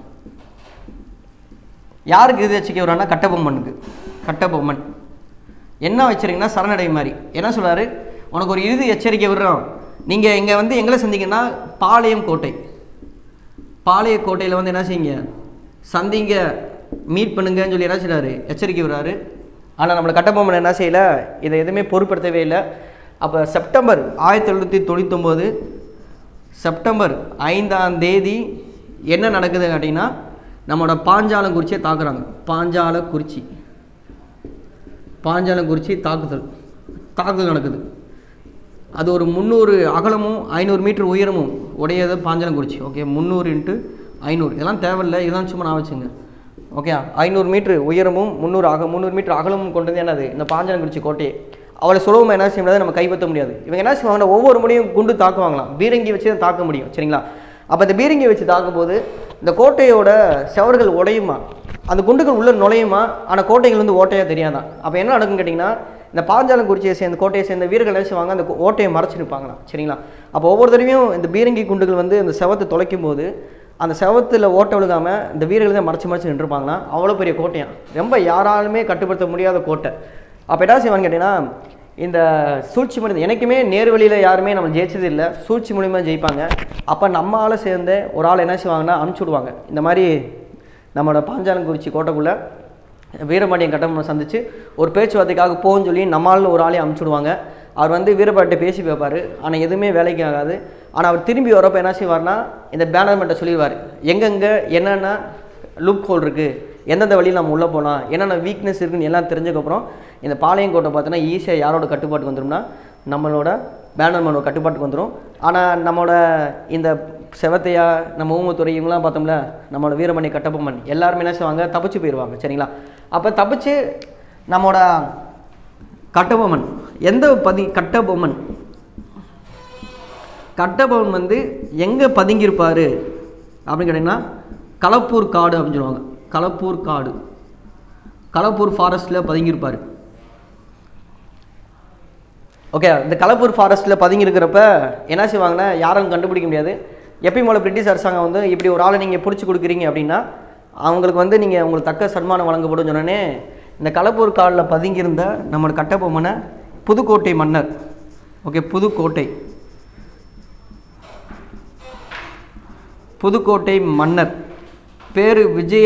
யாருக்கு இது எச்சரிக்கை வரான்னா கட்டபொம்மனுக்கு கட்டபொம்மன் என்ன வச்சிருக்கீங்கன்னா சரணடை மாதிரி என்ன சொல்றாரு உனக்கு ஒரு இறுதி எச்சரிக்கை விடுறோம் நீங்கள் இங்கே வந்து எங்களை சந்திங்கன்னா பாளையம் கோட்டை பாளைய கோட்டையில் வந்து என்ன செய்யுங்க சந்திங்க மீட் பண்ணுங்கன்னு சொல்லி என்ன செய்றாரு எச்சரிக்கை விடுறாரு ஆனால் நம்மளை கட்டபொம்மன் என்ன செய்யலை இதை எதுவுமே பொருட்படுத்தவே இல்லை அப்போ செப்டம்பர் ஆயிரத்தி எழுநூற்றி தொண்ணூத்தொம்போது செப்டம்பர் ஐந்தாம் தேதி என்ன நடக்குது அப்படின்னா நம்மளோட பாஞ்சாலங்குறிச்சியை தாக்குறாங்க பாஞ்சாலக்குறிச்சி பாஞ்சாலங்குறிச்சி தாக்குதல் தாக்குதல் நடக்குது அது ஒரு முந்நூறு அகலமும் ஐநூறு மீட்டர் உயரமும் உடையது பாஞ்சாலங்குறிச்சி ஓகே முந்நூறு இன்ட்டு ஐநூறு இதெல்லாம் தேவையில்லை இதெல்லாம் சும்மா நான் வச்சுங்க ஓகே ஐநூறு மீட்ரு உயரமும் முந்நூறு அக முந்நூறு மீட்டர் அகலமும் கொண்டது என்னது இந்த பாஞ்சாலங்குறிச்சி கோட்டையை அவளை சுலபமாக என்ன செய்ய முடியாது நம்ம கைப்பற்ற முடியாது இவங்க என்ன செய்வாங்கன்னா ஒவ்வொரு முறையும் குண்டு தாக்குவாங்களாம் பீரங்கி வச்சு தான் தாக்க முடியும் சரிங்களா அப்போ இந்த பீரங்கி வச்சு தாக்கும்போது இந்த கோட்டையோட செவர்கள் உடையுமா அந்த குண்டுகள் உள்ள நுழையுமா ஆனால் கோட்டைகள் வந்து ஓட்டையாக தெரியாதான் அப்போ என்ன நடக்குன்னு கேட்டிங்கன்னா இந்த பாஞ்சாலங்குறிச்சியை சேர்ந்த கோட்டையை சேர்ந்த வீரர்கள் என்ன செய்வாங்க அந்த ஓட்டையை மறைச்சு நிற்பாங்களாம் சரிங்களா அப்போ ஒவ்வொரு தடவையும் இந்த பீரங்கி குண்டுகள் வந்து இந்த செவத்தை தொலைக்கும் போது அந்த செவத்தில் ஓட்டை விழுகாமல் இந்த வீரர்கள் தான் மறைச்சு மறைச்சு நின்றுப்பாங்களாம் அவ்வளோ பெரிய கோட்டையாம் ரொம்ப யாராலுமே கட்டுப்படுத்த முடியாத கோட்டை அப்போ என்ன செய்வான்னு கேட்டிங்கன்னா இந்த சூழ்ச்சி மனிதன் எனக்குமே நேர் வழியில் யாருமே நம்ம ஜெயிச்சது இல்லை சூழ்ச்சி மூலிமா ஜெயிப்பாங்க அப்போ நம்ம ஆளை சேர்ந்து ஒரு ஆள் என்ன செய்வாங்கன்னா அனுப்பிச்சி விடுவாங்க இந்த மாதிரி நம்மளோட பாஞ்சாலங்குறிச்சி கோட்டைக்குள்ளே வீரபாண்டியன் கட்டபொம்மனை சந்திச்சு ஒரு பேச்சுவார்த்தைக்காக போன்னு சொல்லி நம்மால் ஒரு ஆளையும் அனுப்பிச்சி விடுவாங்க அவர் வந்து வீரபாண்டிய பேசி வைப்பார் ஆனால் எதுவுமே வேலைக்கு ஆகாது ஆனால் அவர் திரும்பி வரப்போ என்ன செய்வார்னா இந்த பேனர்மெண்ட்டை சொல்லிடுவார் எங்கெங்கே என்னென்ன லுக் ஹோல் இருக்குது எந்தெந்த வழியில் நம்ம உள்ளே போகலாம் என்னென்ன வீக்னஸ் இருக்குன்னு எல்லாம் தெரிஞ்சக்கப்புறம் இந்த பாளையங்கோட்டை பார்த்தோன்னா ஈஸியாக யாரோட கட்டுப்பாட்டுக்கு வந்துடும்னா நம்மளோட பேனர்மேனோட கட்டுப்பாட்டுக்கு வந்துடும் ஆனால் நம்மளோட இந்த செவத்தையா நம்ம ஊமத்துறை இவங்களாம் பார்த்தோம்ல நம்மளோட வீரமணி கட்டபொம்மன் எல்லாருமே என்ன செய்வாங்க தப்பிச்சு போயிடுவாங்க சரிங்களா அப்போ தப்பிச்சு நம்மளோட கட்டபொம்மன் எந்த பதி கட்டபொம்மன் கட்டபொம்மன் வந்து எங்கே பதுங்கியிருப்பார் அப்படின்னு கேட்டிங்கன்னா களப்பூர் காடு அப்படின்னு சொல்லுவாங்க களப்பூர் காடு களப்பூர் ஃபாரஸ்ட்டில் பதுங்கியிருப்பார் ஓகே இந்த களப்பூர் ஃபாரஸ்ட்டில் பதுங்கி இருக்கிறப்ப என்ன செய்வாங்கன்னா யாரும் கண்டுபிடிக்க முடியாது எப்பயும் போல பிரிட்டிஷ் அரசாங்கம் வந்து இப்படி ஒரு ஆளை நீங்கள் பிடிச்சி கொடுக்குறீங்க அப்படின்னா அவங்களுக்கு வந்து நீங்கள் உங்களுக்கு தக்க சன்மானம் வழங்கப்படும் சொன்னோடனே இந்த களப்பூர் காடில் பதுங்கியிருந்த நம்மளோட கட்டபொம்மனை புதுக்கோட்டை மன்னர் ஓகே புதுக்கோட்டை புதுக்கோட்டை மன்னர் பேரு விஜய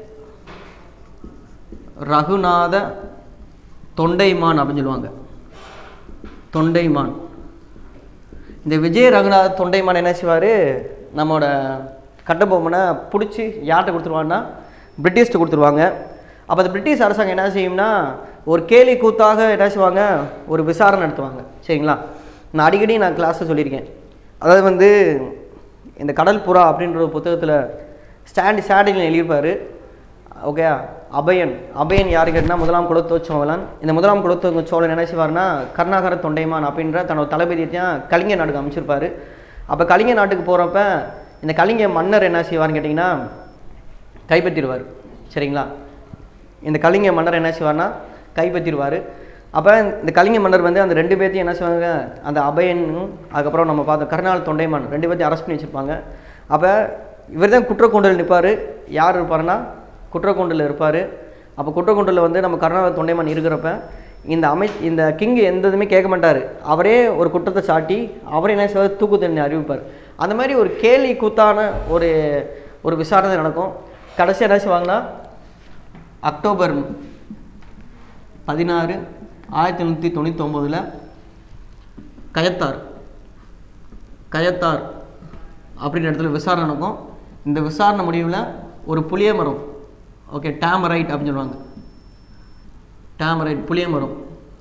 ரகுநாத தொண்டைமான் அப்படின்னு சொல்லுவாங்க தொண்டைமான் இந்த விஜய ரகுநாத தொண்டைமான் என்ன செய்வார் நம்மளோட கட்டபொம்மனை பிடிச்சி யார்கிட்ட கொடுத்துருவாங்கன்னா பிரிட்டிஷ்ட்டு கொடுத்துருவாங்க அப்போ அந்த பிரிட்டிஷ் அரசாங்கம் என்ன செய்யும்னா ஒரு கேலி கூத்தாக என்ன செய்வாங்க ஒரு விசாரணை நடத்துவாங்க சரிங்களா நான் அடிக்கடி நான் கிளாஸில் சொல்லியிருக்கேன் அதாவது வந்து இந்த கடல் புறா அப்படின்ற ஒரு புத்தகத்தில் ஸ்டாண்டி ஸ்டாண்டிங்கில் எழுதியிருப்பார் ஓகே அபயன் அபயன் யாரு கேட்டினா முதலாம் குலத்தோ சோழன் இந்த முதலாம் குலத்தோ சோழன் என்ன செய்வார்னா கருணாகர தொண்டைமான் அப்படின்ற தன்னோட தளபதியத்தையும் கலிங்க நாட்டுக்கு அமைச்சிருப்பாரு அப்போ கலிங்க நாட்டுக்கு போகிறப்ப இந்த கலிங்க மன்னர் என்ன செய்வார்னு கேட்டிங்கன்னா கைப்பற்றிடுவார் சரிங்களா இந்த கலிங்க மன்னர் என்ன செய்வார்னா கைப்பற்றிடுவார் அப்போ இந்த கலிங்க மன்னர் வந்து அந்த ரெண்டு பேர்த்தையும் என்ன செய்வாங்க அந்த அபயனும் அதுக்கப்புறம் நம்ம பார்த்தோம் கருணால் தொண்டைமான் ரெண்டு பேர்த்தையும் அரெஸ்ட் பண்ணி வச்சுருப்பாங்க அப்போ இவர் தான் குற்றக்கூண்டல் நிற்பார் யார் இருப்பாருன்னா குற்றக்கொண்டில் இருப்பார் அப்போ குற்றக்கொண்டில் வந்து நம்ம கருணாநிதி தொண்டைமான் இருக்கிறப்ப இந்த அமை இந்த கிங் எந்த இதுவுமே கேட்க மாட்டார் அவரே ஒரு குற்றத்தை சாட்டி அவரே என்ன செய்வார் தூக்கு தண்டனை அறிவிப்பார் அந்த மாதிரி ஒரு கேலி கூத்தான ஒரு ஒரு விசாரணை நடக்கும் கடைசியாக என்ன செய்வாங்கன்னா அக்டோபர் பதினாறு ஆயிரத்தி எண்ணூற்றி தொண்ணூத்தொம்போதில் கயத்தார் கயத்தார் அப்படின்ற இடத்துல விசாரணை நடக்கும் இந்த விசாரணை முடிவில் ஒரு புளிய மரம் ஓகே டேமரைட் அப்படின்னு சொல்லுவாங்க டேமரைட் புளிய மரம்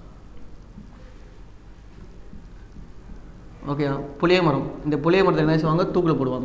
ஓகே புளிய மரம் இந்த புளிய மரத்தை என்ன செய்வாங்க தூக்கில் போடுவாங்க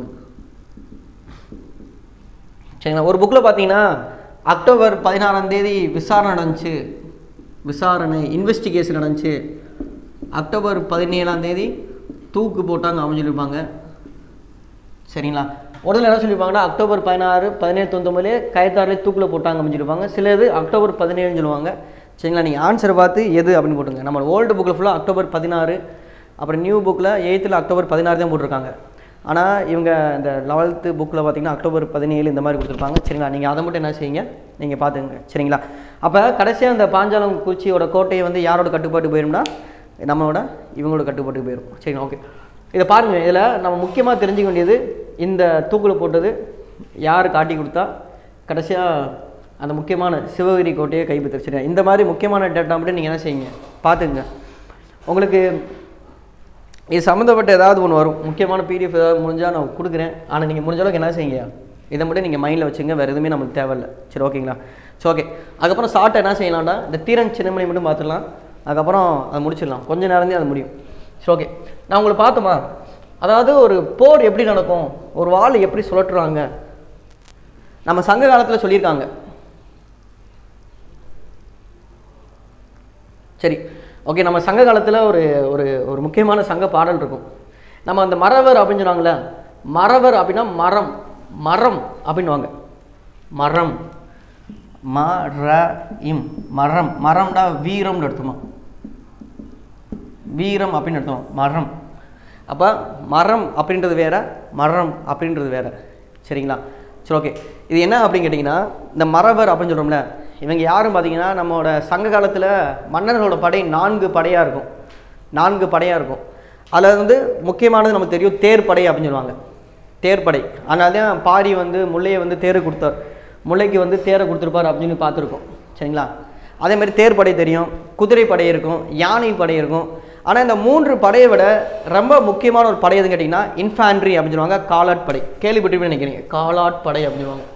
சரிங்களா ஒரு புக்கில் பார்த்தீங்கன்னா அக்டோபர் பதினாறாம் தேதி விசாரணை நடந்துச்சு விசாரணை இன்வெஸ்டிகேஷன் நடந்துச்சு அக்டோபர் பதினேழாம் தேதி தூக்கு போட்டாங்க அப்படின்னு சொல்லியிருப்பாங்க சரிங்களா உடனே என்ன சொல்லியிருப்பாங்கன்னா அக்டோபர் பதினாறு பதினேழு தொண்ணூத்தொம்பதுலேயே கயத்தாரிலே தூக்கில் போட்டாங்க அப்படின்னு சொல்லியிருப்பாங்க சிலது அக்டோபர் பதினேழுன்னு சொல்லுவாங்க சரிங்களா நீங்கள் ஆன்சரை பார்த்து எது அப்படின்னு போட்டுங்க நம்ம ஓல்டு புக்கில் ஃபுல்லாக அக்டோபர் பதினாறு அப்புறம் நியூ புக்கில் எயித்தில் அக்டோபர் பதினாறு தான் போட்டிருக்காங்க ஆனால் இவங்க இந்த லெவல்த்து புக்கில் பார்த்தீங்கன்னா அக்டோபர் பதினேழு இந்த மாதிரி கொடுத்துருப்பாங்க சரிங்களா நீங்கள் அதை மட்டும் என்ன செய்யுங்க நீங்கள் பார்த்துங்க சரிங்களா அப்போ கடைசியாக அந்த பாஞ்சாலம் குறிச்சியோட கோட்டையை வந்து யாரோட கட்டுப்பாட்டு போயிரும்னா நம்மளோட இவங்களோட கட்டுப்பாட்டுக்கு போயிடும் சரிங்களா ஓகே இதை பாருங்கள் இதில் நம்ம முக்கியமாக தெரிஞ்சுக்க வேண்டியது இந்த தூக்கில் போட்டது யார் காட்டி கொடுத்தா கடைசியாக அந்த முக்கியமான சிவகிரி கோட்டையை கைப்பற்ற சரியா இந்த மாதிரி முக்கியமான டேட்டா மட்டும் நீங்கள் என்ன செய்யுங்க பார்த்துங்க உங்களுக்கு இது சம்மந்தப்பட்ட ஏதாவது ஒன்று வரும் முக்கியமான பிடிஎஃப் ஏதாவது முடிஞ்சால் நான் கொடுக்குறேன் ஆனால் நீங்கள் முடிஞ்ச அளவுக்கு என்ன செய்யுங்க இதை மட்டும் நீங்கள் மைண்டில் வச்சுங்க வேறு எதுவுமே நமக்கு தேவையில்ல சரி ஓகேங்களா சரி ஓகே அதுக்கப்புறம் ஷார்ட்டை என்ன செய்யலாம்டா இந்த தீரன் சின்னமணி மட்டும் பார்த்துடலாம் அதுக்கப்புறம் அதை முடிச்சிடலாம் கொஞ்ச நேரம் தான் அது முடியும் சரி ஓகே நான் உங்களை பார்த்தோமா அதாவது ஒரு போர் எப்படி நடக்கும் ஒரு வாள் எப்படி சுழற்றுறாங்க நம்ம சங்க காலத்தில் சொல்லியிருக்காங்க சரி ஓகே நம்ம சங்க காலத்தில் ஒரு ஒரு ஒரு முக்கியமான சங்க பாடல் இருக்கும் நம்ம அந்த மறவர் அப்படின்னு சொன்னாங்களே மறவர் அப்படின்னா மரம் மரம் அப்படின்னுவாங்க மரம் ம ர இம் மரம் மரம்டா வீரம்னு அர்த்தமா வீரம் அப்படின்னு அர்த்தம் மரம் அப்போ மரம் அப்படின்றது வேற மரம் அப்படின்றது வேற சரிங்களா சரி ஓகே இது என்ன அப்படின்னு கேட்டிங்கன்னா இந்த மறவர் அப்படின்னு சொல்கிறோம்ல இவங்க யாரும் பார்த்தீங்கன்னா நம்மளோட சங்க காலத்தில் மன்னர்களோட படை நான்கு படையாக இருக்கும் நான்கு படையாக இருக்கும் அதில் வந்து முக்கியமானது நமக்கு தெரியும் தேர் படை அப்படின்னு சொல்லுவாங்க தேர்ப்படை அதனால தான் பாரி வந்து முல்லையை வந்து தேரை கொடுத்தார் முல்லைக்கு வந்து தேரை கொடுத்துருப்பார் அப்படின்னு பார்த்துருக்கோம் சரிங்களா அதே மாதிரி தேர்ப்படை தெரியும் குதிரை படை இருக்கும் யானை படை இருக்கும் ஆனால் இந்த மூன்று படையை விட ரொம்ப முக்கியமான ஒரு படை எதுன்னு கேட்டிங்கன்னா இன்ஃபேண்ட்ரி அப்படின்னு சொல்லுவாங்க காலாட் படை கேள்விப்பட்டு நினைக்கிறீங்க காலாட் படை அப்படின்னு சொல்லுவாங்க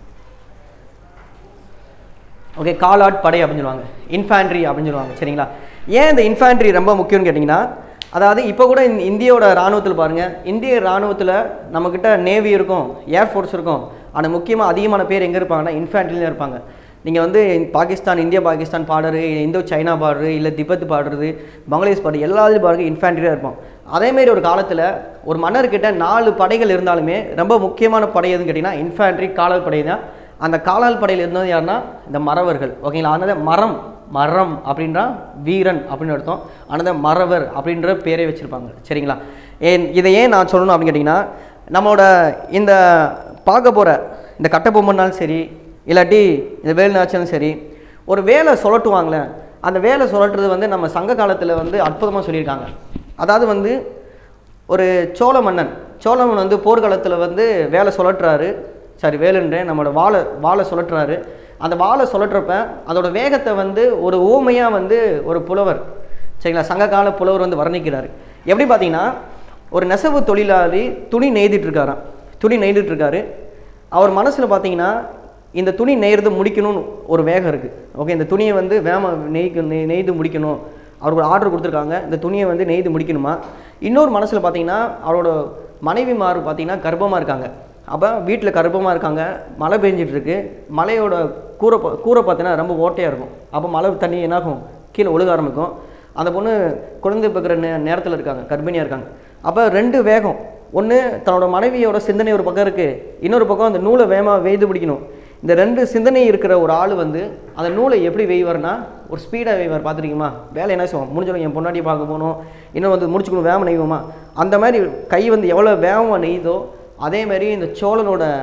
ஓகே காலாட் படை அப்படின்னு சொல்லுவாங்க இன்ஃபேண்ட்ரி அப்படின்னு சொல்லுவாங்க சரிங்களா ஏன் இந்த இன்ஃபேண்ட்ரி ரொம்ப முக்கியம்னு கேட்டிங்கன்னா அதாவது இப்போ கூட இந்த இந்தியோட இராணுவத்தில் பாருங்கள் இந்திய இராணுவத்தில் நம்மக்கிட்ட நேவி இருக்கும் ஏர்ஃபோர்ஸ் இருக்கும் ஆனால் முக்கியமாக அதிகமான பேர் எங்கே இருப்பாங்கன்னா இன்ஃபேண்ட்ரியில் இருப்பாங்க நீங்கள் வந்து Pakistan India Pakistan border Indo China border இல்லை திபெத் பார்டரு பங்களாதேஷ் பார்டர் எல்லாத்துலையும் பாருங்க இன்ஃபேண்ட்ரியாக இருப்போம் அதேமாரி ஒரு காலத்தில் ஒரு மன்னர்கிட்ட நாலு படைகள் இருந்தாலுமே ரொம்ப முக்கியமான படை எதுன்னு கேட்டிங்கன்னா இன்ஃபேண்ட்ரி காலால் படை தான் அந்த காலால் படையில் இருந்தது யாருன்னா இந்த மறவர்கள் ஓகேங்களா அதனால மரம் மரம் அப்படின்றா வீரன் அப்படின்னு அர்த்தம் ஆனால் மறவர் அப்படின்ற பேரே வச்சுருப்பாங்க சரிங்களா ஏன் இதை ஏன் நான் சொல்லணும் அப்படின்னு கேட்டிங்கன்னா நம்மளோட இந்த பார்க்க போகிற இந்த கட்டபொம்மனாலும் சரி இல்லாட்டி இந்த வேலுநாச்சாலும் சரி ஒரு வேலை சுழட்டுவாங்களே அந்த வேலை சுழட்டுறது வந்து நம்ம சங்க காலத்தில் வந்து அற்புதமாக சொல்லியிருக்காங்க அதாவது வந்து ஒரு சோழ மன்னன் சோழ மன்னன் வந்து போர்க்காலத்தில் வந்து வேலை சுழற்றுறாரு சாரி வேலுன்றேன் நம்மளோட வாழை வாழை சுழற்றுறாரு அந்த வாழை சுழற்றுறப்ப அதோட வேகத்தை வந்து ஒரு ஊமையாக வந்து ஒரு புலவர் சரிங்களா சங்ககால புலவர் வந்து வர்ணிக்கிறார் எப்படி பார்த்தீங்கன்னா ஒரு நெசவு தொழிலாளி துணி நெய்துட்டு இருக்காராம் துணி நெய்துட்டு இருக்காரு அவர் மனசில் பார்த்தீங்கன்னா இந்த துணி நெய்றது முடிக்கணும்னு ஒரு வேகம் இருக்குது ஓகே இந்த துணியை வந்து வேம நெய்க்கு நெய் நெய்து முடிக்கணும் அவருக்கு ஒரு ஆர்டர் கொடுத்துருக்காங்க இந்த துணியை வந்து நெய்து முடிக்கணுமா இன்னொரு மனசில் பார்த்தீங்கன்னா அவரோட மனைவிமார் பார்த்தீங்கன்னா கர்ப்பமாக இருக்காங்க அப்போ வீட்டில் கர்ப்பமாக இருக்காங்க மழை பெஞ்சிட்டு இருக்கு மலையோட கூரை பா- கூரை பார்த்தீங்கன்னா ரொம்ப ஓட்டையாக இருக்கும் அப்போ மழை தண்ணி என்னாகும் கீழே ஒழுக ஆரம்பிக்கும் அந்த பொண்ணு குழந்தை பிறக்கிற நே நேரத்தில் இருக்காங்க கர்ப்பிணியாக இருக்காங்க அப்போ ரெண்டு வேகம் ஒன்று தன்னோட மனைவியோட சிந்தனை ஒரு பக்கம் இருக்குது இன்னொரு பக்கம் அந்த நூலை வேகமாக வெய்து பிடிக்கணும் இந்த ரெண்டு சிந்தனை இருக்கிற ஒரு ஆள் வந்து அந்த நூலை எப்படி வெய்வார்னா ஒரு ஸ்பீடாக வெய்வார் பார்த்துருக்கீங்களா வேலை என்ன செய்வோம் முடிஞ்சிடும் என் பொண்டாட்டி பார்க்க போகணும் இன்னும் வந்து முடிச்சுக்கணும் வேகமாக நெய்வோமா அந்த மாதிரி கை வந்து எவ்வளோ வேகமாக நெய்தோ அதே மாதிரி இந்த சோழனோட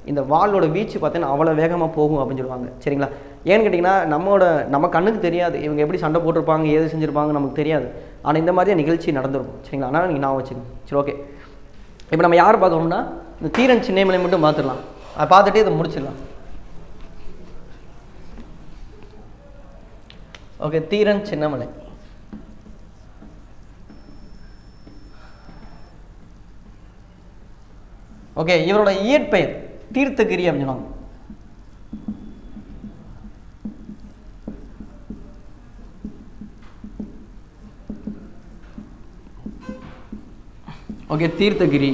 இந்த வாளோட வீச்சு பார்த்தீங்கன்னா அவ்வளோ வேகமாக போகும் அப்படின்னு சொல்லுவாங்க சரிங்களா ஏன்னு கேட்டிங்கன்னா நம்மளோட நம்ம கண்ணுக்கு தெரியாது இவங்க எப்படி சண்டை போட்டிருப்பாங்க ஏது செஞ்சுருப்பாங்க நமக்கு தெரியாது ஆனால் இந்த மாதிரியே நிகழ்ச்சி நடந்திருக்கும் சரிங்களா ஆனால் நீங்கள் நான் வச்சுக்கோங்க சரி ஓகே இப்போ நம்ம யார் பார்க்கணும்னா இந்த தீரன் சின்னைமலை மட்டும் பார்த்துடலாம் அதை பார்த்துட்டு இதை முடிச்சிடலாம் ஓகே தீரன் சின்னமலை ஓகே இவரோட இயற்பெயர் தீர்த்தகிரி அப்படின்னு சொல்லுவாங்க ஓகே தீர்த்தகிரி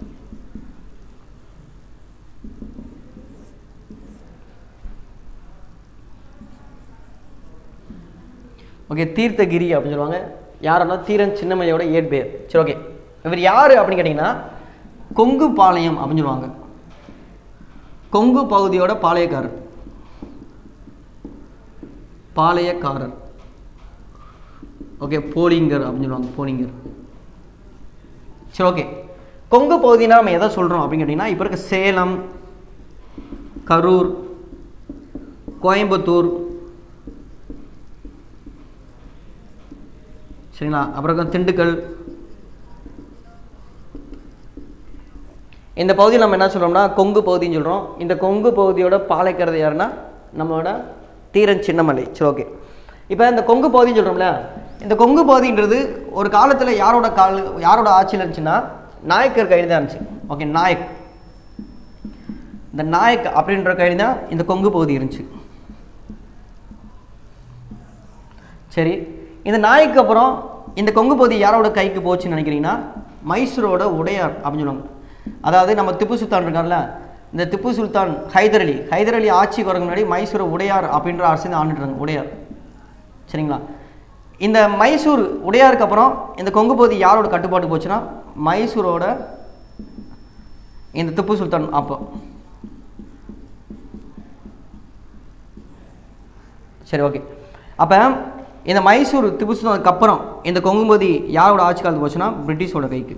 ஓகே தீர்த்தகிரி அப்படின்னு சொல்லுவாங்க யாருன்னா தீரன் சின்னமையோட இயற்பெயர் சரி ஓகே இவர் யார் அப்படின்னு கேட்டிங்கன்னா கொங்கு பாளையம் அப்படின்னு சொல்லுவாங்க கொங்கு பகுதியோட பாளையக்காரர் பாளையக்காரர் ஓகே போலிங்கர் அப்படின்னு சொல்லுவாங்க போலிங்கர் சரி ஓகே கொங்கு பகுதினா நம்ம எதை சொல்கிறோம் அப்படின்னு கேட்டிங்கன்னா இப்போ இருக்க சேலம் கரூர் கோயம்புத்தூர் சரிங்களா அப்புறம் இருக்க திண்டுக்கல் இந்த பகுதியில் நம்ம என்ன சொல்கிறோம்னா கொங்கு பகுதின்னு சொல்கிறோம் இந்த கொங்கு பகுதியோட பாலைக்கிறது யாருன்னா நம்மளோட தீரன் சின்னமலை சரி ஓகே இப்போ இந்த கொங்கு பகுதின்னு சொல்கிறோம்ல இந்த கொங்கு பகுதின்றது ஒரு காலத்தில் யாரோட கால் யாரோட ஆட்சியில் இருந்துச்சுன்னா நாயக்கர் கையில் தான் இருந்துச்சு ஓகே நாயக் இந்த நாயக் அப்படின்ற கையில் தான் இந்த கொங்கு பகுதி இருந்துச்சு சரி இந்த நாய்க்கு அப்புறம் இந்த கொங்கு பகுதி யாரோட கைக்கு போச்சுன்னு நினைக்கிறீங்கன்னா மைசூரோட உடையார் அப்படின்னு சொல்லுவாங்க அதாவது நம்ம திப்பு சுல்தான் இருக்கார்ல இந்த திப்பு சுல்தான் ஹைதர் அலி ஹைதர் அலி ஆட்சிக்கு வரக்கு முன்னாடி மைசூரை உடையார் அப்படின்ற அரசு தான் ஆண்டுட்டாங்க உடையார் சரிங்களா இந்த மைசூர் உடையாருக்கு அப்புறம் இந்த கொங்கு பகுதி யாரோட கட்டுப்பாட்டு போச்சுன்னா மைசூரோட இந்த திப்பு சுல்தான் அப்போ சரி ஓகே அப்போ இந்த மைசூர் திப்பு சுல்தானுக்கு அப்புறம் இந்த கொங்கு பகுதி யாரோட ஆட்சி காலத்து போச்சுன்னா பிரிட்டிஷோட கைக்கு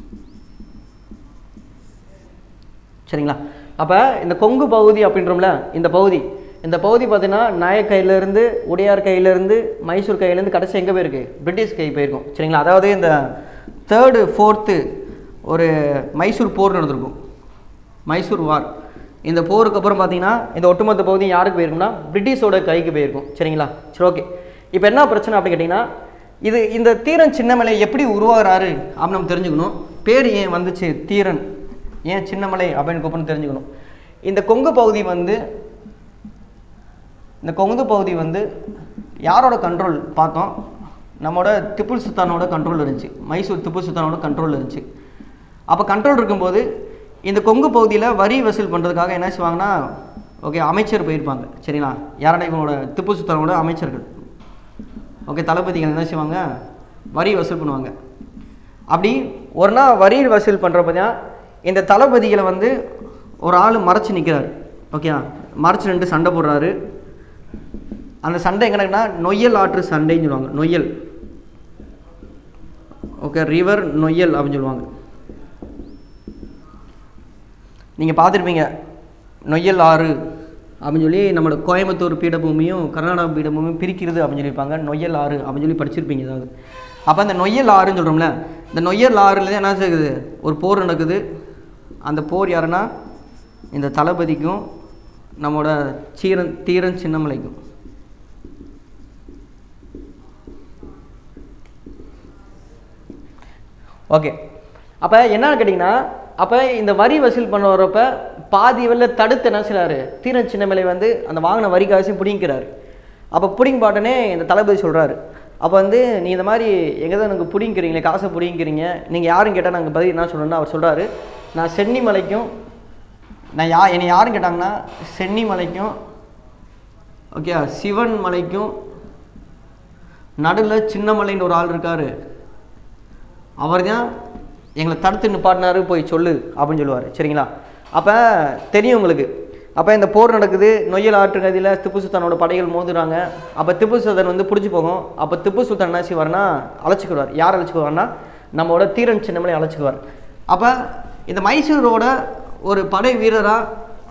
சரிங்களா அப்போ இந்த கொங்கு பகுதி அப்படின்றோம்ல இந்த பகுதி இந்த பகுதி பார்த்தீங்கன்னா நாயக் கையிலேருந்து உடையார் கையிலேருந்து மைசூர் கையிலேருந்து கடைசி எங்கே போயிருக்கு பிரிட்டிஷ் கை போயிருக்கும் சரிங்களா அதாவது இந்த தேர்டு ஃபோர்த்து ஒரு மைசூர் போர் நடந்திருக்கும் மைசூர் வார் இந்த போருக்கு அப்புறம் பார்த்தீங்கன்னா இந்த ஒட்டுமொத்த பகுதி யாருக்கு போயிருக்கும்னா பிரிட்டிஷோட கைக்கு போயிருக்கும் சரிங்களா சரி ஓகே இப்போ என்ன பிரச்சனை அப்படின்னு கேட்டிங்கன்னா இது இந்த தீரன் சின்னமலை எப்படி உருவாகிறாரு அப்படின்னு நம்ம தெரிஞ்சுக்கணும் பேர் ஏன் வந்துச்சு தீரன் ஏன் சின்னமலை அப்படின்னு கூப்பிட்டு தெரிஞ்சுக்கணும் இந்த கொங்கு பகுதி வந்து இந்த கொங்கு பகுதி வந்து யாரோட கண்ட்ரோல் பார்த்தோம் நம்மளோட திப்பு சுல்தானோட கண்ட்ரோல் இருந்துச்சு மைசூர் திப்பு சுல்தானோட கண்ட்ரோல் இருந்துச்சு அப்போ கண்ட்ரோல் இருக்கும்போது இந்த கொங்கு பகுதியில் வரி வசூல் பண்ணுறதுக்காக என்ன செய்வாங்கன்னா ஓகே அமைச்சர் போயிருப்பாங்க சரிங்களா யாரோட இவங்களோட திப்பு சுல்தானோட அமைச்சர்கள் ஓகே தளபதிகள் என்ன செய்வாங்க வரி வசூல் பண்ணுவாங்க அப்படி ஒரு நாள் வரி வசூல் பண்ணுறப்ப தான் இந்த தளபதிகளை வந்து ஒரு ஆள் மறைச்சு நிற்கிறார் ஓகே மறைச்சு நின்று சண்டை போடுறாரு அந்த சண்டை எங்கே நடக்குன்னா நொய்யல் ஆற்று சண்டைன்னு சொல்லுவாங்க நொய்யல் ஓகே ரிவர் நொய்யல் அப்படின்னு சொல்லுவாங்க நீங்கள் பார்த்துருப்பீங்க நொய்யல் ஆறு அப்படின்னு சொல்லி நம்மளோட கோயம்புத்தூர் பீடபூமியும் கர்நாடகா பீடபூமியும் பிரிக்கிறது அப்படின்னு சொல்லியிருப்பாங்க நொய்யல் ஆறு அப்படின்னு சொல்லி படிச்சிருப்பீங்க ஏதாவது அப்போ அந்த நொய்யல் ஆறுன்னு சொல்கிறோம்ல இந்த நொய்யல் ஆறுல என்ன செய்யுது ஒரு போர் நடக்குது அந்த போர் யாருன்னா இந்த தளபதிக்கும் நம்மளோட சீரன் தீரன் சின்னமலைக்கும் ஓகே அப்போ என்னன்னு கேட்டிங்கன்னா அப்போ இந்த வரி வசூல் பண்ண வரப்ப பாதி வெளில தடுத்து என்ன செய்றாரு தீரன் சின்னமலை வந்து அந்த வாங்கின வரி காசையும் பிடிங்கிறாரு அப்போ பிடிங்க பாட்டனே இந்த தளபதி சொல்கிறாரு அப்போ வந்து நீ இந்த மாதிரி எங்கே தான் எனக்கு பிடிங்கிறீங்களே காசை பிடிங்கிறீங்க நீங்கள் யாரும் கேட்டால் நாங்கள் பதில் என்ன சொல்லணும்னா அவர் சொல்கிறாரு நான் சென்னிமலைக்கும் நான் யா என்னை யாரும் கேட்டாங்கன்னா சென்னிமலைக்கும் ஓகே சிவன் மலைக்கும் நடுவில் சின்னமலைன்னு ஒரு ஆள் இருக்காரு அவர் தான் எங்களை தடுத்து நிப்பாட்டினாரு போய் சொல்லு அப்படின்னு சொல்லுவார் சரிங்களா அப்போ தெரியும் உங்களுக்கு அப்போ இந்த போர் நடக்குது நொய்யல் ஆற்றுக்கதியில் திப்பு சுல்தானோட படைகள் மோதுறாங்க அப்போ திப்பு சுல்தான் வந்து பிடிச்சி போகும் அப்போ திப்பு சுல்தான் என்ன செய்வார்னா அழைச்சிக்குவார் யார் அழைச்சிக்குவார்னா நம்மளோட தீரன் சின்னமலை அழைச்சிக்குவார் அப்போ இந்த மைசூரோட ஒரு படை வீரராக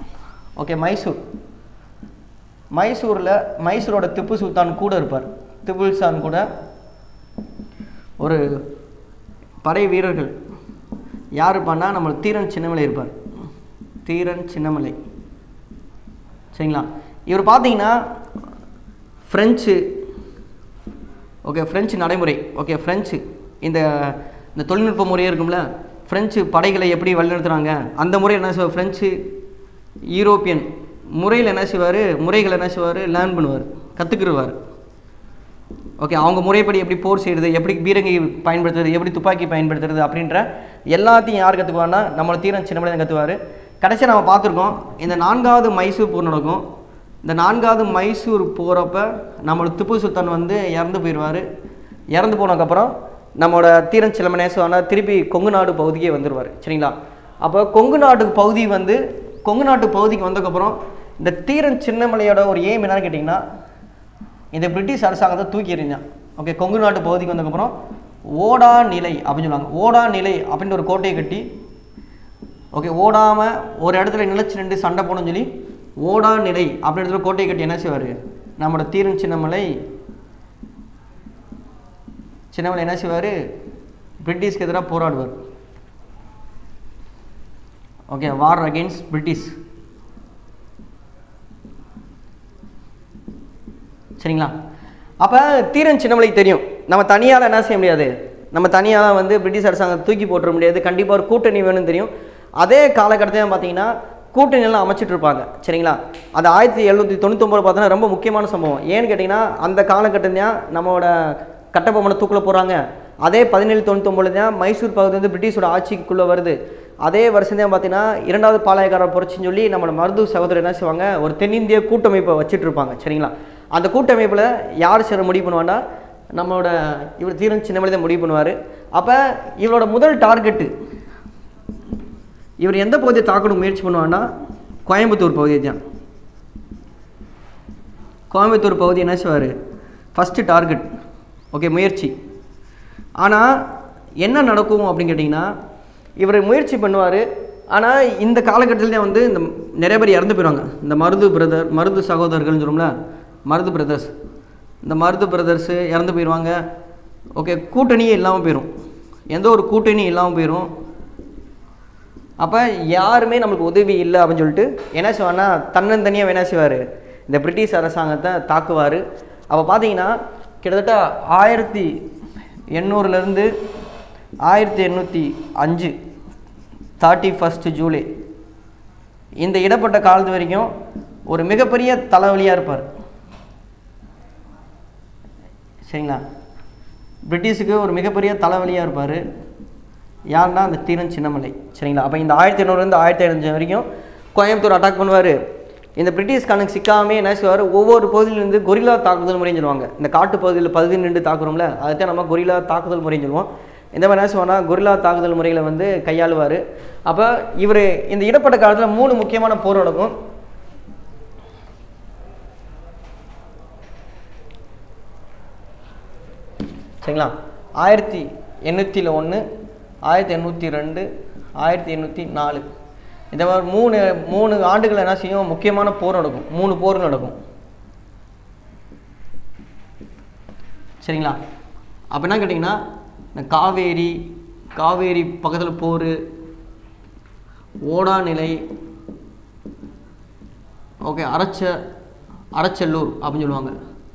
ஓகே மைசூர் மைசூரில் மைசூரோட திப்பு சுல்தான் கூட இருப்பார் திப்பு சுல்தான் கூட ஒரு படை வீரர்கள் யார் இருப்பான்னா நம்ம தீரன் சின்னமலை இருப்பார் தீரன் சின்னமலை சரிங்களா இவர் பார்த்தீங்கன்னா ஃப்ரெஞ்சு ஓகே ஃப்ரெஞ்சு நடைமுறை ஓகே ஃப்ரெஞ்சு இந்த இந்த தொழில்நுட்ப முறையே இருக்கும்ல ஃப்ரெஞ்சு படைகளை எப்படி வழிநடத்துகிறாங்க அந்த முறையில் என்ன செய்வார் ஃப்ரெஞ்சு யூரோப்பியன் முறையில் என்ன செய்வார் முறைகள் என்ன செய்வார் லேர்ன் பண்ணுவார் கற்றுக்கிடுவார் ஓகே அவங்க முறைப்படி எப்படி போர் செய்கிறது எப்படி பீரங்கி பயன்படுத்துறது எப்படி துப்பாக்கி பயன்படுத்துறது அப்படின்ற எல்லாத்தையும் யார் கற்றுக்குவார்னா நம்மளோட தீரன் சின்னமலை தான் கற்றுவார் கடைசியாக நம்ம பார்த்துருக்கோம் இந்த நான்காவது மைசூர் போர் நடக்கும் இந்த நான்காவது மைசூர் போகிறப்ப நம்மளோட திப்பு சுல்தான் வந்து இறந்து போயிடுவார் இறந்து போனதுக்கப்புறம் நம்மளோட தீரன் சிலம நேசவானா திருப்பி கொங்கு நாடு பகுதிக்கே வந்துடுவார் சரிங்களா அப்போ கொங்கு நாட்டு பகுதி வந்து கொங்கு நாட்டு பகுதிக்கு வந்ததுக்கப்புறம் இந்த தீரன் சின்னமலையோட ஒரு ஏம் என்னன்னு கேட்டிங்கன்னா இந்த பிரிட்டிஷ் அரசாங்கத்தை தூக்கி எறிஞ்சான் ஓகே கொங்கு நாட்டு பகுதிக்கு வந்ததுக்கப்புறம் ஓடா நிலை அப்படின்னு சொல்லுவாங்க ஓடா நிலை அப்படின்ற ஒரு கோட்டையை கட்டி ஓகே ஓடாமல் ஒரு இடத்துல நிலச்சி நின்று சண்டை போடணும்னு சொல்லி ஓடா நிலை அப்படின்ற ஒரு கோட்டையை கட்டி என்ன செய்வார் நம்மளோட தீரன் சின்னமலை சின்னமலை என்ன செய்வார் பிரிட்டிஷ்க்கு எதிராக போராடுவார் ஓகே வார் அகெயின்ஸ்ட் பிரிட்டிஷ் சரிங்களா அப்போ தீரன் சின்னமலைக்கு தெரியும் நம்ம தனியால் என்ன செய்ய முடியாது நம்ம தனியால் வந்து பிரிட்டிஷ் அரசாங்கம் தூக்கி போட்டுற முடியாது கண்டிப்பாக ஒரு கூட்டணி வேணும்னு தெரியும் அதே காலகட்டத்தில் பார்த்தீங்கன்னா கூட்டணி எல்லாம் அமைச்சிட்டு இருப்பாங்க சரிங்களா அது ஆயிரத்தி எழுநூற்றி தொண்ணூத்தொம்பது பார்த்தோன்னா ரொம்ப முக்கியமான சம்பவம் ஏன்னு கேட்டிங்கன்னா அந்த காலகட்டம் தான் நம்மளோட கட்டபொம்மனை தூக்கில் போகிறாங்க அதே பதினேழு தொண்ணூத்தொம்பது தான் மைசூர் பகுதி வந்து பிரிட்டிஷோட ஆட்சிக்குள்ளே வருது அதே வருஷம் தான் பார்த்தீங்கன்னா இரண்டாவது பாளையக்கார புரட்சின்னு சொல்லி நம்மளோட மருது சகோதரர் என்ன செய்வாங்க ஒரு தென்னிந்திய கூட்டமைப்பை வச்சுட்டு இருப்பாங்க சரிங்களா அந்த கூட்டமைப்பில் யார் சேர முடிவு பண்ணுவான்னா நம்மளோட இவர் தீரன் சின்னமலை தான் முடிவு பண்ணுவார் அப்போ இவரோட முதல் டார்கெட்டு இவர் எந்த பகுதியை தாக்கணும் முயற்சி பண்ணுவான்னா கோயம்புத்தூர் பகுதியை தான் கோயம்புத்தூர் பகுதி என்ன செய்வார் ஃபஸ்ட்டு டார்கெட் ஓகே முயற்சி ஆனால் என்ன நடக்கும் அப்படின்னு கேட்டிங்கன்னா இவர் முயற்சி பண்ணுவார் ஆனால் இந்த காலகட்டத்தில் தான் வந்து இந்த நிறைய பேர் இறந்து போயிடுவாங்க இந்த மருது பிரதர் மருது சகோதரர்கள்னு சொல்லும்ல மருது பிரதர்ஸ் இந்த மருது பிரதர்ஸு இறந்து போயிடுவாங்க ஓகே கூட்டணியே இல்லாமல் போயிடும் எந்த ஒரு கூட்டணியும் இல்லாமல் போயிடும் அப்போ யாருமே நம்மளுக்கு உதவி இல்லை அப்படின்னு சொல்லிட்டு என்ன செய்வார்னா தன்னந்தனியாக என்ன செய்வார் இந்த பிரிட்டிஷ் அரசாங்கத்தை தாக்குவார் அப்போ பார்த்தீங்கன்னா கிட்டத்தட்ட ஆயிரத்தி எண்ணூறுலேருந்து ஆயிரத்தி எண்ணூற்றி அஞ்சு தேர்ட்டி ஃபஸ்ட்டு ஜூலை இந்த இடப்பட்ட காலத்து வரைக்கும் ஒரு மிகப்பெரிய தலைவலியாக இருப்பார் சரிங்களா பிரிட்டிஷுக்கு ஒரு மிகப்பெரிய தலைவலியாக இருப்பார் யாருன்னா அந்த தீரன் சின்னமலை சரிங்களா அப்போ இந்த ஆயிரத்தி எண்ணூறுலேருந்து ஆயிரத்தி ஐநூறு வரைக்கும் கோயம்புத்தூர் அட்டாக் பண்ணுவார் இந்த பிரிட்டிஷ் கணக்கு சிக்காமே என்ன செய்வார் ஒவ்வொரு பகுதியிலேருந்து கொரில்லா தாக்குதல் முறைன்னு சொல்லுவாங்க இந்த காட்டு பகுதியில் பகுதி நின்று தாக்குறோம்ல அதைத்தான் நம்ம கொரில்லா தாக்குதல் முறைன்னு சொல்லுவோம் இந்த மாதிரி என்ன செய்வோம்னா கொரில்லா தாக்குதல் முறைகளை வந்து கையாளுவார் அப்போ இவர் இந்த இடப்பட்ட காலத்தில் மூணு முக்கியமான போர் நடக்கும் சரிங்களா ஆயிரத்தி எண்ணூற்றியில் ஒன்று ஆயிரத்தி எண்ணூற்றி ரெண்டு ஆயிரத்தி எண்ணூற்றி நாலு இந்த மாதிரி மூணு மூணு ஆண்டுகள் என்ன செய்யும் முக்கியமான போர் நடக்கும் மூணு போர் நடக்கும் சரிங்களா அப்போ என்ன கேட்டிங்கன்னா இந்த காவேரி காவேரி பக்கத்தில் போர் ஓடாநிலை ஓகே அரச்ச அரச்சல்லூர் அப்படின்னு சொல்லுவாங்க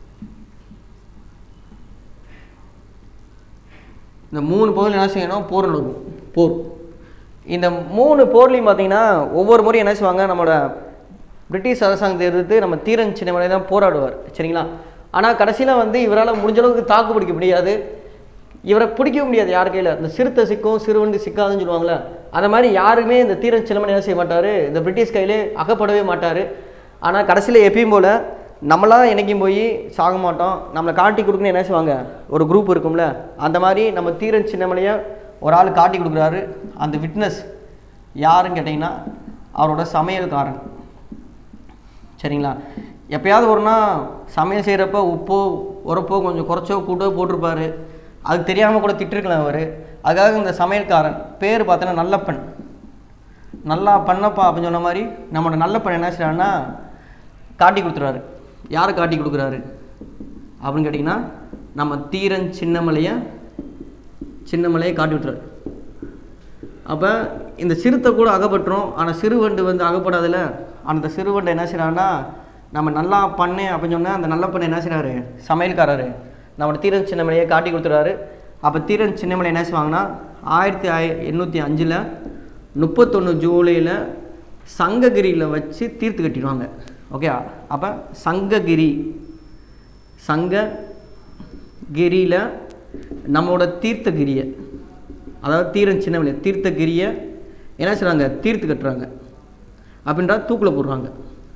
இந்த மூணு பகுதியில் என்ன செய்யணும் போர் நடக்கும் போர் இந்த மூணு போர்லையும் பார்த்தீங்கன்னா ஒவ்வொரு முறையும் என்ன செய்வாங்க நம்மளோட பிரிட்டிஷ் அரசாங்கத்தை எதிர்த்து நம்ம தீரன் சின்னமலை தான் போராடுவார் சரிங்களா ஆனால் கடைசியில் வந்து இவரால் முடிஞ்ச அளவுக்கு தாக்கு பிடிக்க முடியாது இவரை பிடிக்க முடியாது யார் கையில் இந்த சிறுத்தை சிக்கும் சிறுவண்டு சிக்காதுன்னு சொல்லுவாங்களே அந்த மாதிரி யாருமே இந்த தீரன் சின்னமலை என்ன செய்ய மாட்டார் இந்த பிரிட்டிஷ் கையிலே அகப்படவே மாட்டார் ஆனால் கடைசியில் எப்பயும் போல் நம்மளாம் என்னைக்கும் போய் சாக மாட்டோம் நம்மளை காட்டி கொடுக்கணும் என்ன செய்வாங்க ஒரு குரூப் இருக்கும்ல அந்த மாதிரி நம்ம தீரன் சின்னமலையை ஒரு ஆள் காட்டி கொடுக்குறாரு அந்த விட்னஸ் யாருன்னு கேட்டிங்கன்னா அவரோட சமையல்காரன் சரிங்களா எப்பயாவது ஒரு நாள் சமையல் செய்கிறப்ப உப்போ உரப்போ கொஞ்சம் குறைச்சோ கூட்டோ போட்டிருப்பாரு அது தெரியாமல் கூட திட்டிருக்கலாம் அவர் அதுக்காக இந்த சமையல்காரன் பேர் பார்த்தோன்னா நல்லப்பன் நல்லா பண்ணப்பா அப்படின்னு சொன்ன மாதிரி நம்மளோட நல்ல பையன் என்ன செய்றாருன்னா காட்டி கொடுத்துறாரு யாரை காட்டி கொடுக்குறாரு அப்படின்னு கேட்டிங்கன்னா நம்ம தீரன் சின்னமலையை சின்னமலையை காட்டி விட்டுறாரு அப்போ இந்த சிறுத்தை கூட அகப்பட்டுரும் ஆனால் சிறுவண்டு வந்து அகப்படாதுல்ல அந்த சிறுவண்டை என்ன செய்கிறான்னா நம்ம நல்லா பண்ணேன் அப்படின்னு சொன்னால் அந்த நல்ல பண்ணை என்ன செய்கிறாரு சமையல்காரரு நம்ம தீரன் சின்னமலையை காட்டி கொடுத்துறாரு அப்போ தீரன் சின்னமலை என்ன செய்வாங்கன்னா ஆயிரத்தி ஆய எண்ணூற்றி அஞ்சில் முப்பத்தொன்று ஜூலையில் சங்ககிரியில் வச்சு தீர்த்து கட்டிடுவாங்க ஓகே அப்போ சங்ககிரி சங்ககிரியில் நம்மளோட தீர்த்தகிரியை அதாவது தீரன் சின்னமலை தீர்த்தகிரியை என்ன செய்கிறாங்க தீர்த்து கட்டுறாங்க அப்படின்றா தூக்கில் போடுறாங்க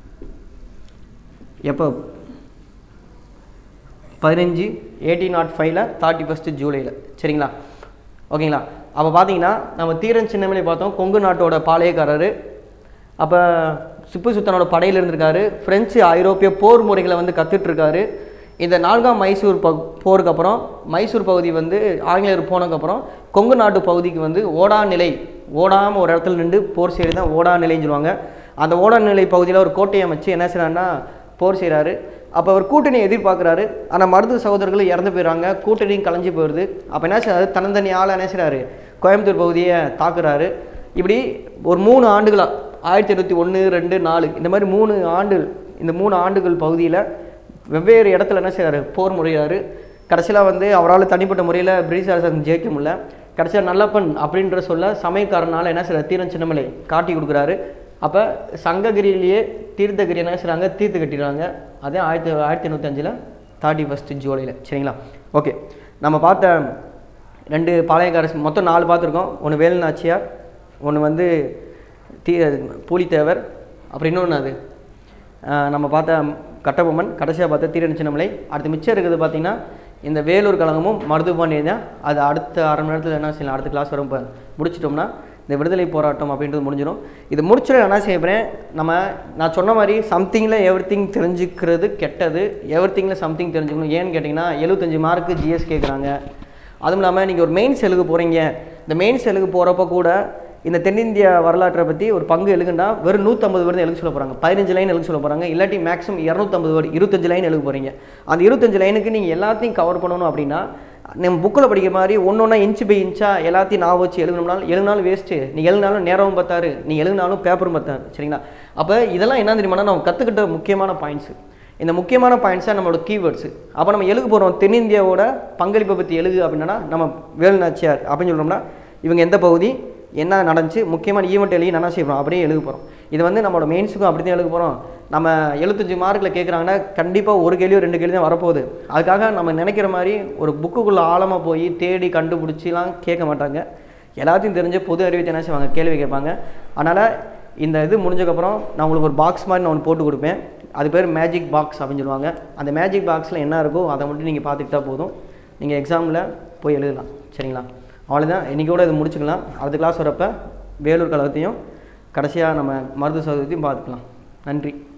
எப்போ பதினஞ்சு எயிட்டீன் நாட் ஃபைவ்ல தேர்ட்டி ஃபஸ்ட்டு ஜூலையில் சரிங்களா ஓகேங்களா அப்போ பார்த்தீங்கன்னா நம்ம தீரன் சின்னமலை பார்த்தோம் கொங்கு நாட்டோட பாளையக்காரர் அப்போ சிப்பு சுல்தானோட படையில் இருந்திருக்காரு பிரெஞ்சு ஐரோப்பிய போர் முறைகளை வந்து கற்றுட்ருக்காரு இந்த நான்காம் மைசூர் ப போருக்கு அப்புறம் மைசூர் பகுதி வந்து ஆங்கிலேயர் போனதுக்கப்புறம் கொங்கு நாட்டு பகுதிக்கு வந்து ஓடா நிலை ஓடாமல் ஒரு இடத்துல நின்று போர் செய்கிறது தான் ஓடா நிலைன்னு சொல்லுவாங்க அந்த ஓடா நிலை பகுதியில் ஒரு கோட்டையை அமைச்சு என்ன செய்கிறாருன்னா போர் செய்கிறாரு அப்போ அவர் கூட்டணியை எதிர்பார்க்குறாரு ஆனால் மருது சகோதரர்கள் இறந்து போயிடுறாங்க கூட்டணியும் கலைஞ்சு போயிடுது அப்போ என்ன செய்றாரு தன்னந்தனி ஆள் என்ன செய்கிறாரு கோயம்புத்தூர் பகுதியை தாக்குறாரு இப்படி ஒரு மூணு ஆண்டுகளாக ஆயிரத்தி எண்ணூற்றி ஒன்று ரெண்டு நாலு இந்த மாதிரி மூணு ஆண்டு இந்த மூணு ஆண்டுகள் பகுதியில் வெவ்வேறு இடத்துல என்ன செய்கிறாரு போர் முறையாரு கடைசியில் வந்து அவரால் தனிப்பட்ட முறையில் பிரிட்டிஷ் அரசாங்கம் ஜெயிக்க முடியல கடைசியாக நல்லப்பன் அப்படின்ற சொல்ல சமயக்காரனால் என்ன செய்கிறார் தீரன் சின்னமலை காட்டி கொடுக்குறாரு அப்போ சங்ககிரியிலேயே தீர்த்தகிரி என்ன செய்கிறாங்க தீர்த்து கட்டிடுறாங்க அதே ஆயிரத்தி ஆயிரத்தி எண்ணூற்றஞ்சில் தேர்ட்டி ஃபஸ்ட்டு ஜூலையில் சரிங்களா ஓகே நம்ம பார்த்த ரெண்டு பாளையக்கார மொத்தம் நாலு பார்த்துருக்கோம் ஒன்று வேலு நாச்சியார் ஒன்று வந்து தீ பூலித்தேவர் அப்புறம் இன்னொன்று அது ஆஹ் நம்ம பார்த்த கட்டபொம்மன் கடைசியாக பார்த்த தீரன் சின்னமலை அடுத்து மிச்சம் இருக்குது பார்த்தீங்கன்னா இந்த வேலூர் கழகமும் மருதுபாண்டியம் தான் அது அடுத்த அரை மணி நேரத்தில் என்ன செய்யலாம் அடுத்த கிளாஸ் வரும் இப்போ முடிச்சிட்டோம்னா இந்த விடுதலை போராட்டம் அப்படின்றது முடிஞ்சிடும் இது முடிச்சுட்டு என்ன செய்ய போகிறேன் நம்ம நான் சொன்ன மாதிரி சம்திங்கில் எவ்ரி திங் தெரிஞ்சுக்கிறது கெட்டது எவ்ரி திங்கில் சம்திங் தெரிஞ்சுக்கணும் ஏன்னு கேட்டிங்கன்னா எழுபத்தஞ்சு மார்க்கு ஜிஎஸ் கேட்குறாங்க அதுவும் இல்லாமல் நீங்கள் ஒரு மெயின்ஸ் எழுத போகிறீங்க இந்த மெயின்ஸ் எழுத போகிறப்ப கூட இந்த தென்னிந்திய வரலாற்றை பற்றி ஒரு பங்கு எழுதுனா வெறும் நூற்றம்பது வேர்டு எழுத சொல்ல போகிறாங்க பதினஞ்சு லைன் எழுத சொல்ல போகிறாங்க இல்லாட்டி மேக்ஸிமம் இரநூத்தம்பது வேர்டு இருபத்தஞ்சு லைன் எழுத போகிறீங்க அந்த இருபத்தஞ்சு லைனுக்கு நீங்கள் எல்லாத்தையும் கவர் பண்ணணும் அப்படின்னா நம்ம புக்கில் படிக்கிற மாதிரி ஒன்று ஒன்றா இன்ச்சு பை இன்ச்சாக எல்லாத்தையும் நான் வச்சு எழுதணும்னாலும் எழுதினாலும் வேஸ்ட்டு நீ எழுதினாலும் நேரமும் பத்தாரு நீ எழுதினாலும் பேப்பரும் பத்தாரு சரிங்களா அப்போ இதெல்லாம் என்ன தெரியுமா நம்ம கற்றுக்கிட்ட முக்கியமான பாயிண்ட்ஸு இந்த முக்கியமான பாயிண்ட்ஸாக நம்மளோட கீவேர்ட்ஸு அப்போ நம்ம எழுத போகிறோம் தென்னிந்தியாவோட பங்களிப்பை பற்றி எழுது அப்படின்னா நம்ம வேலுநாச்சியார் அப்படின்னு சொல்கிறோம்னா இவங்க எந்த பகுதி என்ன நடந்துச்சு முக்கியமான ஈவெண்ட் எழுதி என்ன செய்யணும் அப்படியே எழுத போகிறோம் இது வந்து நம்மளோட மெயின்ஸுக்கும் அப்படி தான் எழுத போகிறோம் நம்ம எழுபத்தஞ்சு மார்க்கில் கேட்குறாங்கன்னா கண்டிப்பாக ஒரு கேள்வியோ ரெண்டு கேள்வி தான் வரப்போகுது அதுக்காக நம்ம நினைக்கிற மாதிரி ஒரு புக்குக்குள்ளே ஆழமாக போய் தேடி கண்டுபிடிச்சிலாம் கேட்க மாட்டாங்க எல்லாத்தையும் தெரிஞ்ச பொது அறிவித்தை என்ன செய்வாங்க கேள்வி கேட்பாங்க அதனால் இந்த இது முடிஞ்சக்கப்புறம் நான் உங்களுக்கு ஒரு பாக்ஸ் மாதிரி நான் ஒன்று போட்டு கொடுப்பேன் அது பேர் மேஜிக் பாக்ஸ் அப்படின்னு சொல்லுவாங்க அந்த மேஜிக் பாக்ஸில் என்ன இருக்கோ அதை மட்டும் நீங்கள் பார்த்துக்கிட்டா போதும் நீங்கள் எக்ஸாமில் போய் எழுதலாம் சரிங்களா அவ்வளோதான் இன்றைக்கோட இது முடிச்சுக்கலாம் அடுத்த கிளாஸ் வரப்போ வேலூர் கழகத்தையும் கடைசியாக நம்ம மருது சதுரத்தையும் பார்த்துக்கலாம் நன்றி